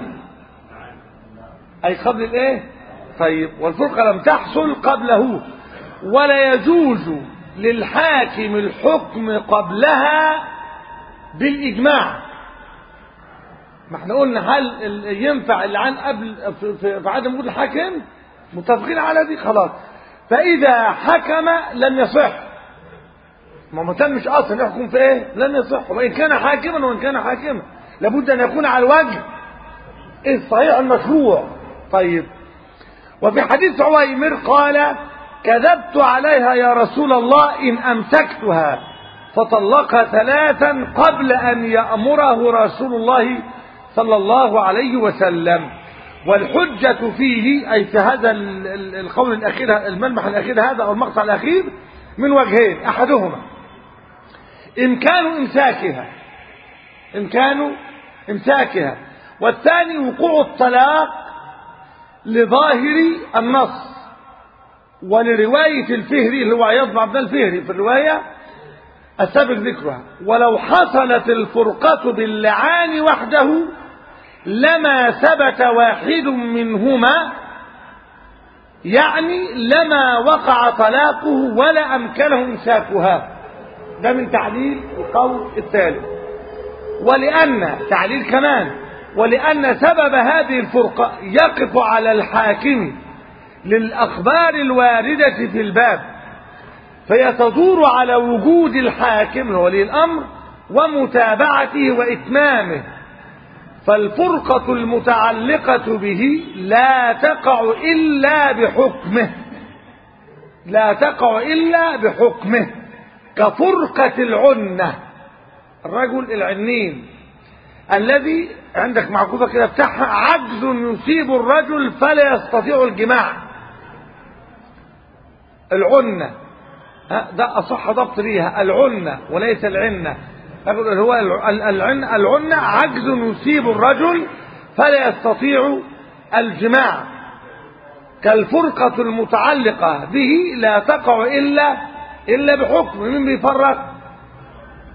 أي قبل الإيه طيب والفرقة لم تحصل قبله ولا يجوز للحاكم الحكم قبلها بالإجماع ما احنا قلنا هل ال- ينفع اللعان قبل في, في, في عدم وجود الحاكم متفقين على دي خلاص فإذا حكم لم يصح ما ما تمش أصلا يحكم في إيه لم يصح وإن كان حاكما وإن كان حاكما لابد أن يكون على الوجه الصحيح المشروع طيب وفي حديث عويمر قال كذبت عليها يا رسول الله إن أمسكتها فطلقها ثلاثا قبل أن يأمره رسول الله صلى الله عليه وسلم والحجة فيه أي في هذا ال- ال- القول الأخير الملمح الأخير هذا أو المقطع الأخير من وجهين أحدهما إمكان إمساكها إمكان إمساكها والثاني وقوع الطلاق لظاهر النص ولرواية الفهري اللي هو عياض بن عبد الله الفهري في الرواية السابق ذكرها ولو حصلت الفرقة باللعان وحده لما ثبت واحد منهما يعني لما وقع طلاقه ولا أمكنه إمساكها ده من تعليل القول الثالث ولأن تعليل كمان ولأن سبب هذه الفرقة يقف على الحاكم للأخبار الواردة في الباب فهي تدور على وجود الحاكم ولي الأمر ومتابعته وإتمامه فالفرقة المتعلقة به لا تقع إلا بحكمه لا تقع إلا بحكمه كفرقة العنة الرجل العنين الذي عندك معكوفة كده بتاعها عجز يصيب الرجل فلا يستطيع الجماع العنة ها، ده أصح ضبط ليها العنة وليس العنة يقول هو الع- العنة, العنة عجز يصيب الرجل فلا يستطيع الجماع كالفرقة المتعلقة به لا تقع إلا إلا بحكم مين بيفرق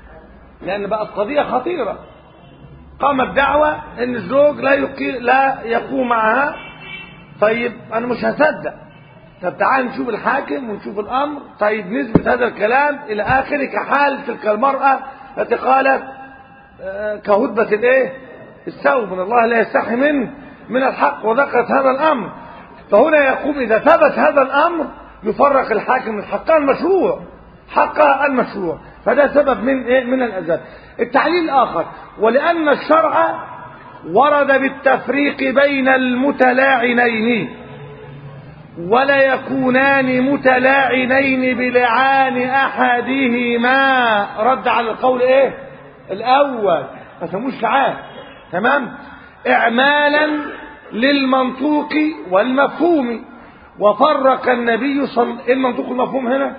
لأن بقت قضية خطيرة قامت دعوة ان الزوج لا يقي... لا يقوم معها طيب انا مش هصدق طب تعال نشوف الحاكم ونشوف الامر طيب نثبت هذا الكلام الى اخره كحال تلك المرأة التي قالت آه، كهدبة الايه السوء من الله لا يستحي منه من الحق وذكرت هذا الامر فهنا يقوم اذا ثبت هذا الامر يفرق الحاكم من حقها المشروع حقها المشروع فده سبب من ايه من الاسباب التعليل الاخر ولان الشرع ورد بالتفريق بين المتلاعنين ولا يكونان متلاعنين بلعان احدهما رد على القول ايه الاول ما سموش لعان تمام اعمالا للمنطوق والمفهوم وفرق النبي صلى ايه المنطوق والمفهوم هنا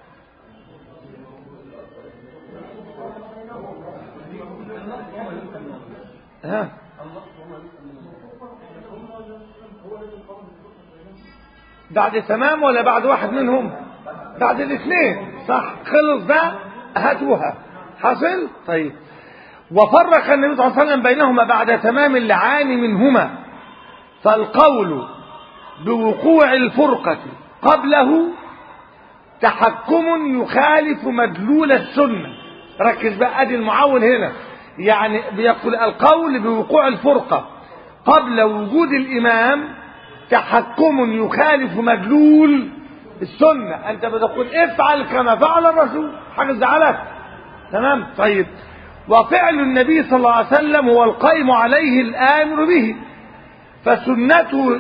ها بعد تمام ولا بعد واحد منهم بعد الاثنين صح خلص ده هاتوها حصل طيب وفرق النبي صلى الله عليه وسلم بينهما بعد تمام اللعان منهما فالقول بوقوع الفرقة قبله تحكم يخالف مدلول السنة ركز بقى ادي المعول هنا يعني بيقول القول بوقوع الفرقة قبل وجود الإمام تحكم يخالف مدلول السنة أنت بتقول افعل كما فعل الرسول حاجة زعلك تمام طيب وفعل النبي صلى الله عليه وسلم هو القائم عليه الآمر به فسنته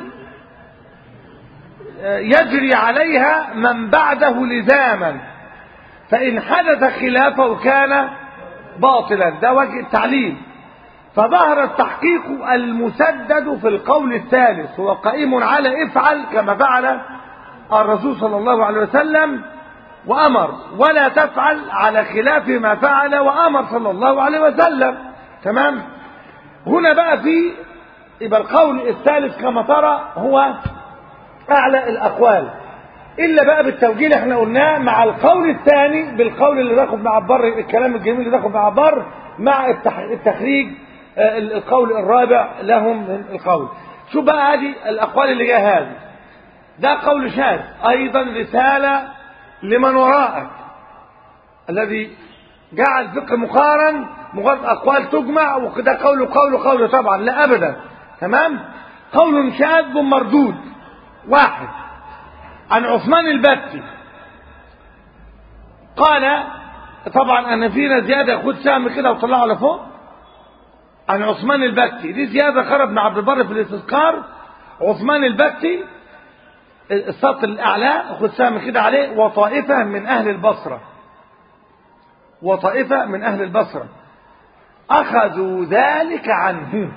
يجري عليها من بعده لزاما فإن حدث خلافه كان باطلا ده وجه التعليل فظهر التحقيق المسدد في القول الثالث هو قائم على افعل كما فعل الرسول صلى الله عليه وسلم وأمر ولا تفعل على خلاف ما فعل وأمر صلى الله عليه وسلم تمام هنا بقى في يبقى القول الثالث كما ترى هو أعلى الأقوال إلا بقى بالتوجيه اللي احنا قلناه مع القول الثاني بالقول اللي داخل مع عبار الكلام الجميل اللي داخل مع عبار مع التخريج القول الرابع لهم من القول شو بقى هذه الأقوال اللي جاء هذه ده قول شاذ أيضا رسالة لمن وراءك الذي جعل فقه مقارن مجرد أقوال تجمع وده قول قول قول طبعا لا أبدا تمام قول شاذ مردود واحد عن عثمان البتي قال طبعا أنا فينا زيادة خد سهم كده وطلعه لفوق عن عثمان البتي دي زيادة خرج ابن عبد البر في الاستذكار عثمان البتي السطر الأعلى خد سهم كده عليه وطائفة من أهل البصرة وطائفة من أهل البصرة أخذوا ذلك عنه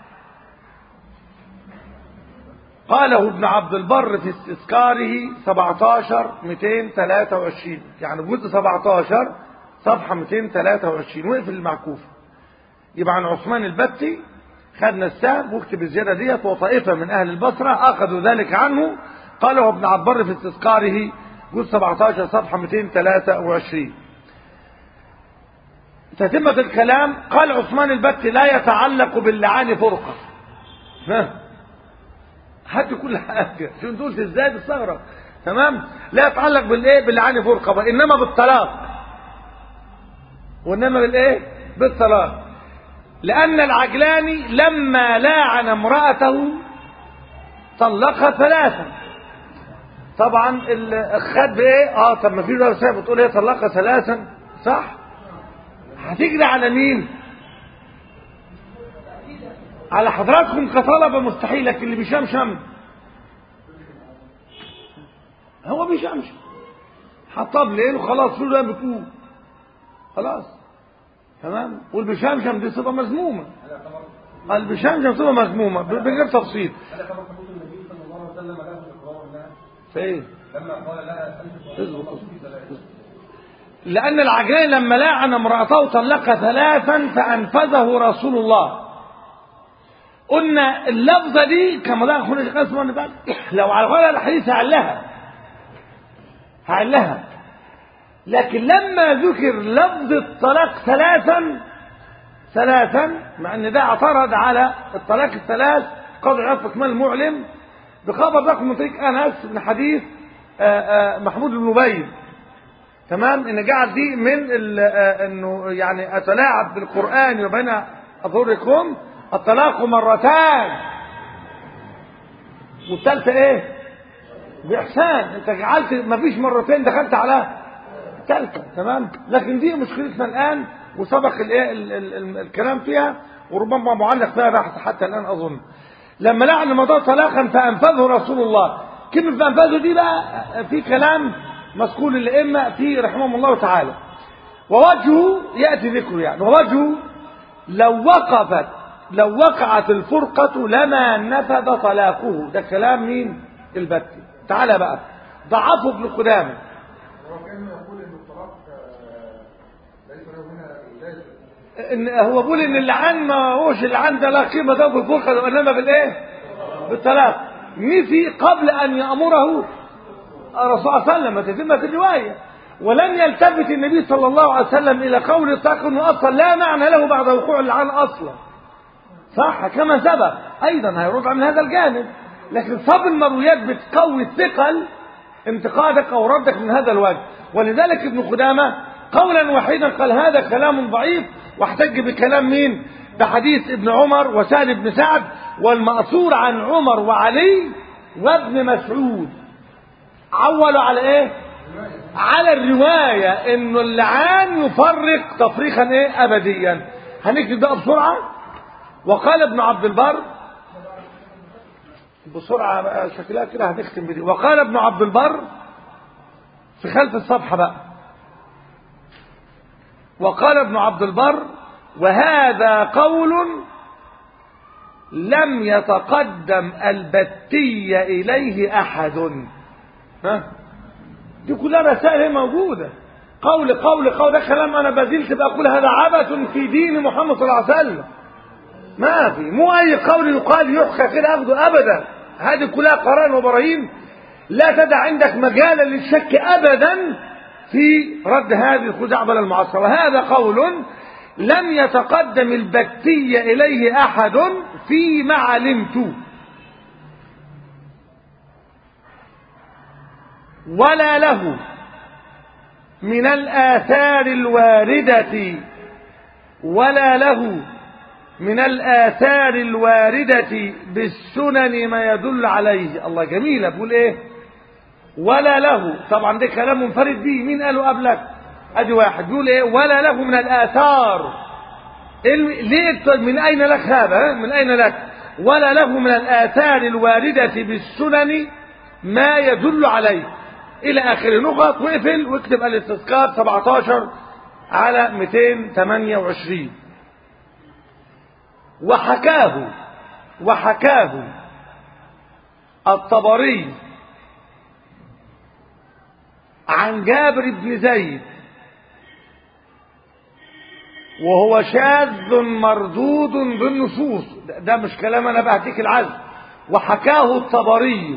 قاله ابن عبد البر في استذكاره 17 223 يعني جزء 17 صفحة 223 وقف المعكوف يبقى عن عثمان البتي خدنا السهم واكتب الزيادة ديت وطائفة من أهل البصرة أخذوا ذلك عنه قاله ابن عبد البر في استذكاره جزء 17 صفحة 223 تتمة الكلام قال عثمان البتي لا يتعلق باللعان فرقة ها هات كل حاجة شو انت قلت ازاي تستغرب تمام لا يتعلق بالايه باللعان فرقة وانما بالطلاق وانما بالايه بالطلاق لان العجلاني لما لاعن امرأته طلقها ثلاثا طبعا الخد بايه اه طب ما في رسالة بتقول ايه طلقها ثلاثا صح هتجري على مين على حضراتكم كطلبة مستحيل لكن اللي بيشمشم هو بيشمشم حطب ليل وخلاص كل ده بتقول خلاص تمام والبشمشم دي صفة مذمومة البشمشم صفة مذمومة بغير تفصيل هذا كما تقول النبي صلى الله عليه وسلم له الاقرار لها فين لما قال لها انت اصبر لأن العجلاني لما لعن امرأته طلقها ثلاثا فأنفذه رسول الله قلنا اللفظة دي كما ده أخونا الشيخ اسمه لو على غير الحديث هعلها هعلها لكن لما ذكر لفظ الطلاق ثلاثا ثلاثا مع ان ده اعترض على الطلاق الثلاث قضى عفك مال المعلم بخبر رقم من طريق انس بن حديث آآ آآ محمود بن مبين تمام ان جعل دي من انه يعني اتلاعب بالقران وبين اظهركم الطلاق مرتان والثالثه ايه باحسان انت جعلت مفيش مرتين دخلت على ثالثه تمام لكن دي مشكلتنا الان وسبق الايه الكلام فيها وربما معلق فيها بحث حتى الان اظن لما لعن الموضوع طلاقا فانفذه رسول الله كلمه فانفذه دي بقى في كلام مذكور للائمه في رحمهم الله تعالى ووجهه ياتي ذكره يعني ووجهه لو وقفت لو وقعت الفرقة لما نفذ طلاقه ده كلام مين البتي تعالى بقى ضعفه ابن قدامه هو كان يقول ان الطلاق ليس له هنا لازم ان هو بيقول ان اللعان ما هوش اللعان ده لا قيمه له بالفرقه وانما بالايه بالطلاق نسي قبل ان يامره الرسول صلى الله عليه وسلم تتمه الروايه ولم يلتفت النبي صلى الله عليه وسلم الى قول الطلاق انه اصلا لا معنى له بعد وقوع اللعان اصلا صح كما سبق ايضا هيرد عن هذا الجانب لكن صب المرويات بتقوي الثقل انتقادك او ردك من هذا الوجه ولذلك ابن قدامه قولا وحيدا قال هذا كلام ضعيف واحتج بكلام مين بحديث ابن عمر وسهل بن سعد والمأثور عن عمر وعلي وابن مسعود عولوا على ايه على الرواية انه اللعان يفرق تفريقا ايه ابديا هنكتب ده بسرعة وقال ابن عبد البر بسرعة بقى شكلها كده هنختم بدي وقال ابن عبد البر في خلف الصفحة بقى وقال ابن عبد البر وهذا قول لم يتقدم البتي إليه أحد ها دي كلها رسائل هي موجودة قول قول قول ده كلام أنا بزلت بقول هذا عبث في دين محمد صلى الله عليه وسلم ما في مو أي قول يقال يحكى كده أخده أبدا هذه كلها قرائن وبراهين لا تدع عندك مجالا للشك أبدا في رد هذه الخزعبلة المعاصرة وهذا قول لم يتقدم البتي إليه أحد فيما علمت ولا له من الآثار الواردة ولا له من الآثار الواردة بالسنن ما يدل عليه الله جميلة بقول ايه ولا له طبعا ده كلام منفرد به مين قاله قبلك ادي واحد بيقول ايه ولا له من الآثار ليه من اين لك هذا من اين لك ولا له من الآثار الواردة بالسنن ما يدل عليه الى اخر نقط واقفل واكتب الاستذكار 17 على 228 وحكاه وحكاه الطبري عن جابر بن زيد وهو شاذ مردود بالنصوص ده مش كلام انا بهديك العزم وحكاه الطبري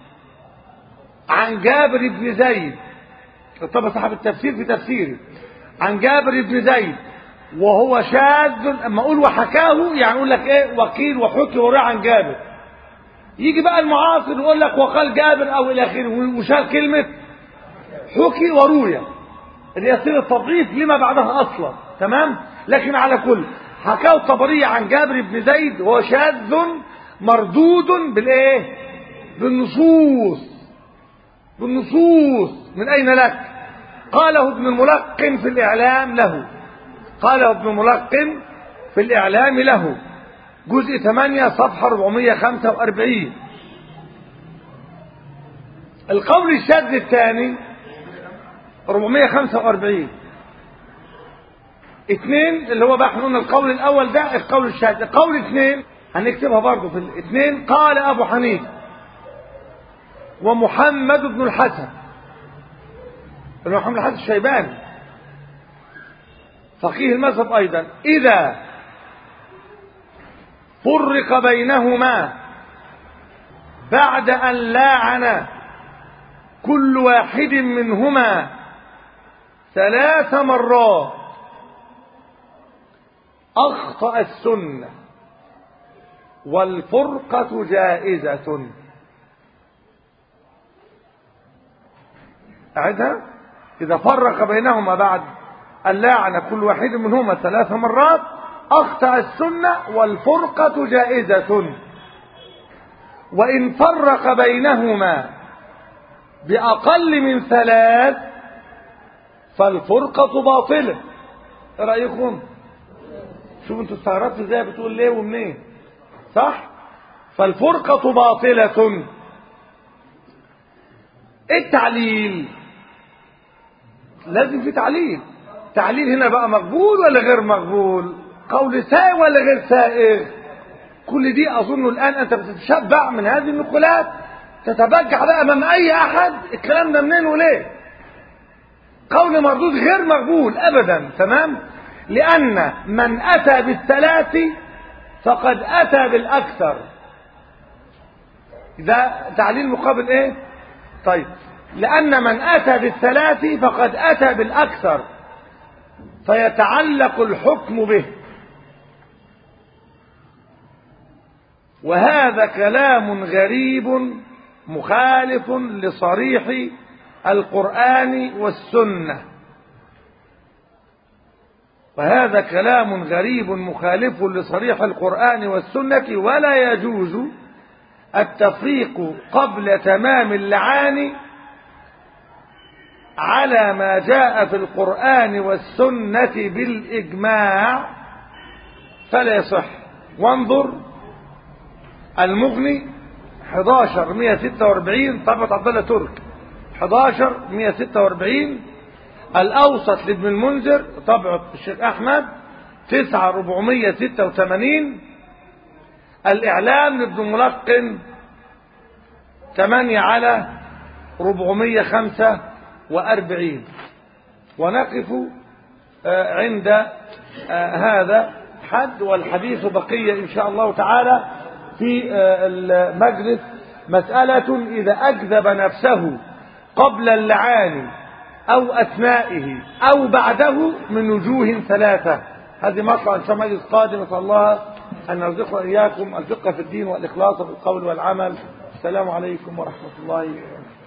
عن جابر بن زيد طبعا صاحب التفسير في تفسيره عن جابر بن زيد وهو شاذ اما اقول وحكاه يعني اقول لك ايه وقيل وحكي وروى عن جابر يجي بقى المعاصر يقول لك وقال جابر او الى اخره وشال كلمه حكي وروي اللي يصير التضعيف لما بعدها اصلا تمام لكن على كل حكاه الطبري عن جابر بن زيد وهو شاذ مردود بالايه بالنصوص بالنصوص من اين لك قاله ابن الملقن في الاعلام له قاله ابن ملقن في الإعلام له جزء 8 صفحة 445 القول الشاذ الثاني 445 اثنين اللي هو بقى احنا قلنا القول الأول ده القول الشاذ القول اثنين هنكتبها برضه في الاثنين قال أبو حنيفة ومحمد بن الحسن محمد الحسن الشيباني فقيه المذهب أيضا إذا فرق بينهما بعد أن لاعن كل واحد منهما ثلاث مرات أخطأ السنة والفرقة جائزة أعدها إذا فرق بينهما بعد اللعنة كل واحد منهما ثلاث مرات أخطأ السنة والفرقة جائزة وإن فرق بينهما بأقل من ثلاث فالفرقة باطلة ايه رأيكم شوفوا انتوا استغربتوا ازاي بتقول ليه ومنين صح فالفرقة باطلة ايه التعليل لازم في تعليل تعليل هنا بقى مقبول ولا غير مقبول قول سائغ ولا غير سائغ كل دي اظن الان انت بتتشبع من هذه النقولات تتبجح بقى امام اي احد الكلام ده منين وليه قول مردود غير مقبول ابدا تمام لان من اتى بالثلاث فقد اتى بالاكثر ده تعليل مقابل ايه طيب لان من اتى بالثلاث فقد اتى بالاكثر فيتعلق الحكم به وهذا كلام غريب مخالف لصريح القرآن والسنة وهذا كلام غريب مخالف لصريح القرآن والسنة ولا يجوز التفريق قبل تمام اللعان على ما جاء في القرآن والسنة بالإجماع فلا يصح وانظر المغني 11 146 طبعة عبد الله ترك 11 146 الأوسط لابن المنذر طبعة الشيخ أحمد 9 486 الإعلام لابن ملقن 8 على 445 ونقف عند هذا حد والحديث بقية إن شاء الله تعالى في المجلس مسألة إذا أكذب نفسه قبل اللعان أو أثنائه أو بعده من وجوه ثلاثة هذه مطلع إن شاء الله مجلس قادم نسأل الله أن نرزقنا إياكم الفقه في الدين والإخلاص في القول والعمل السلام عليكم ورحمة الله وبركاته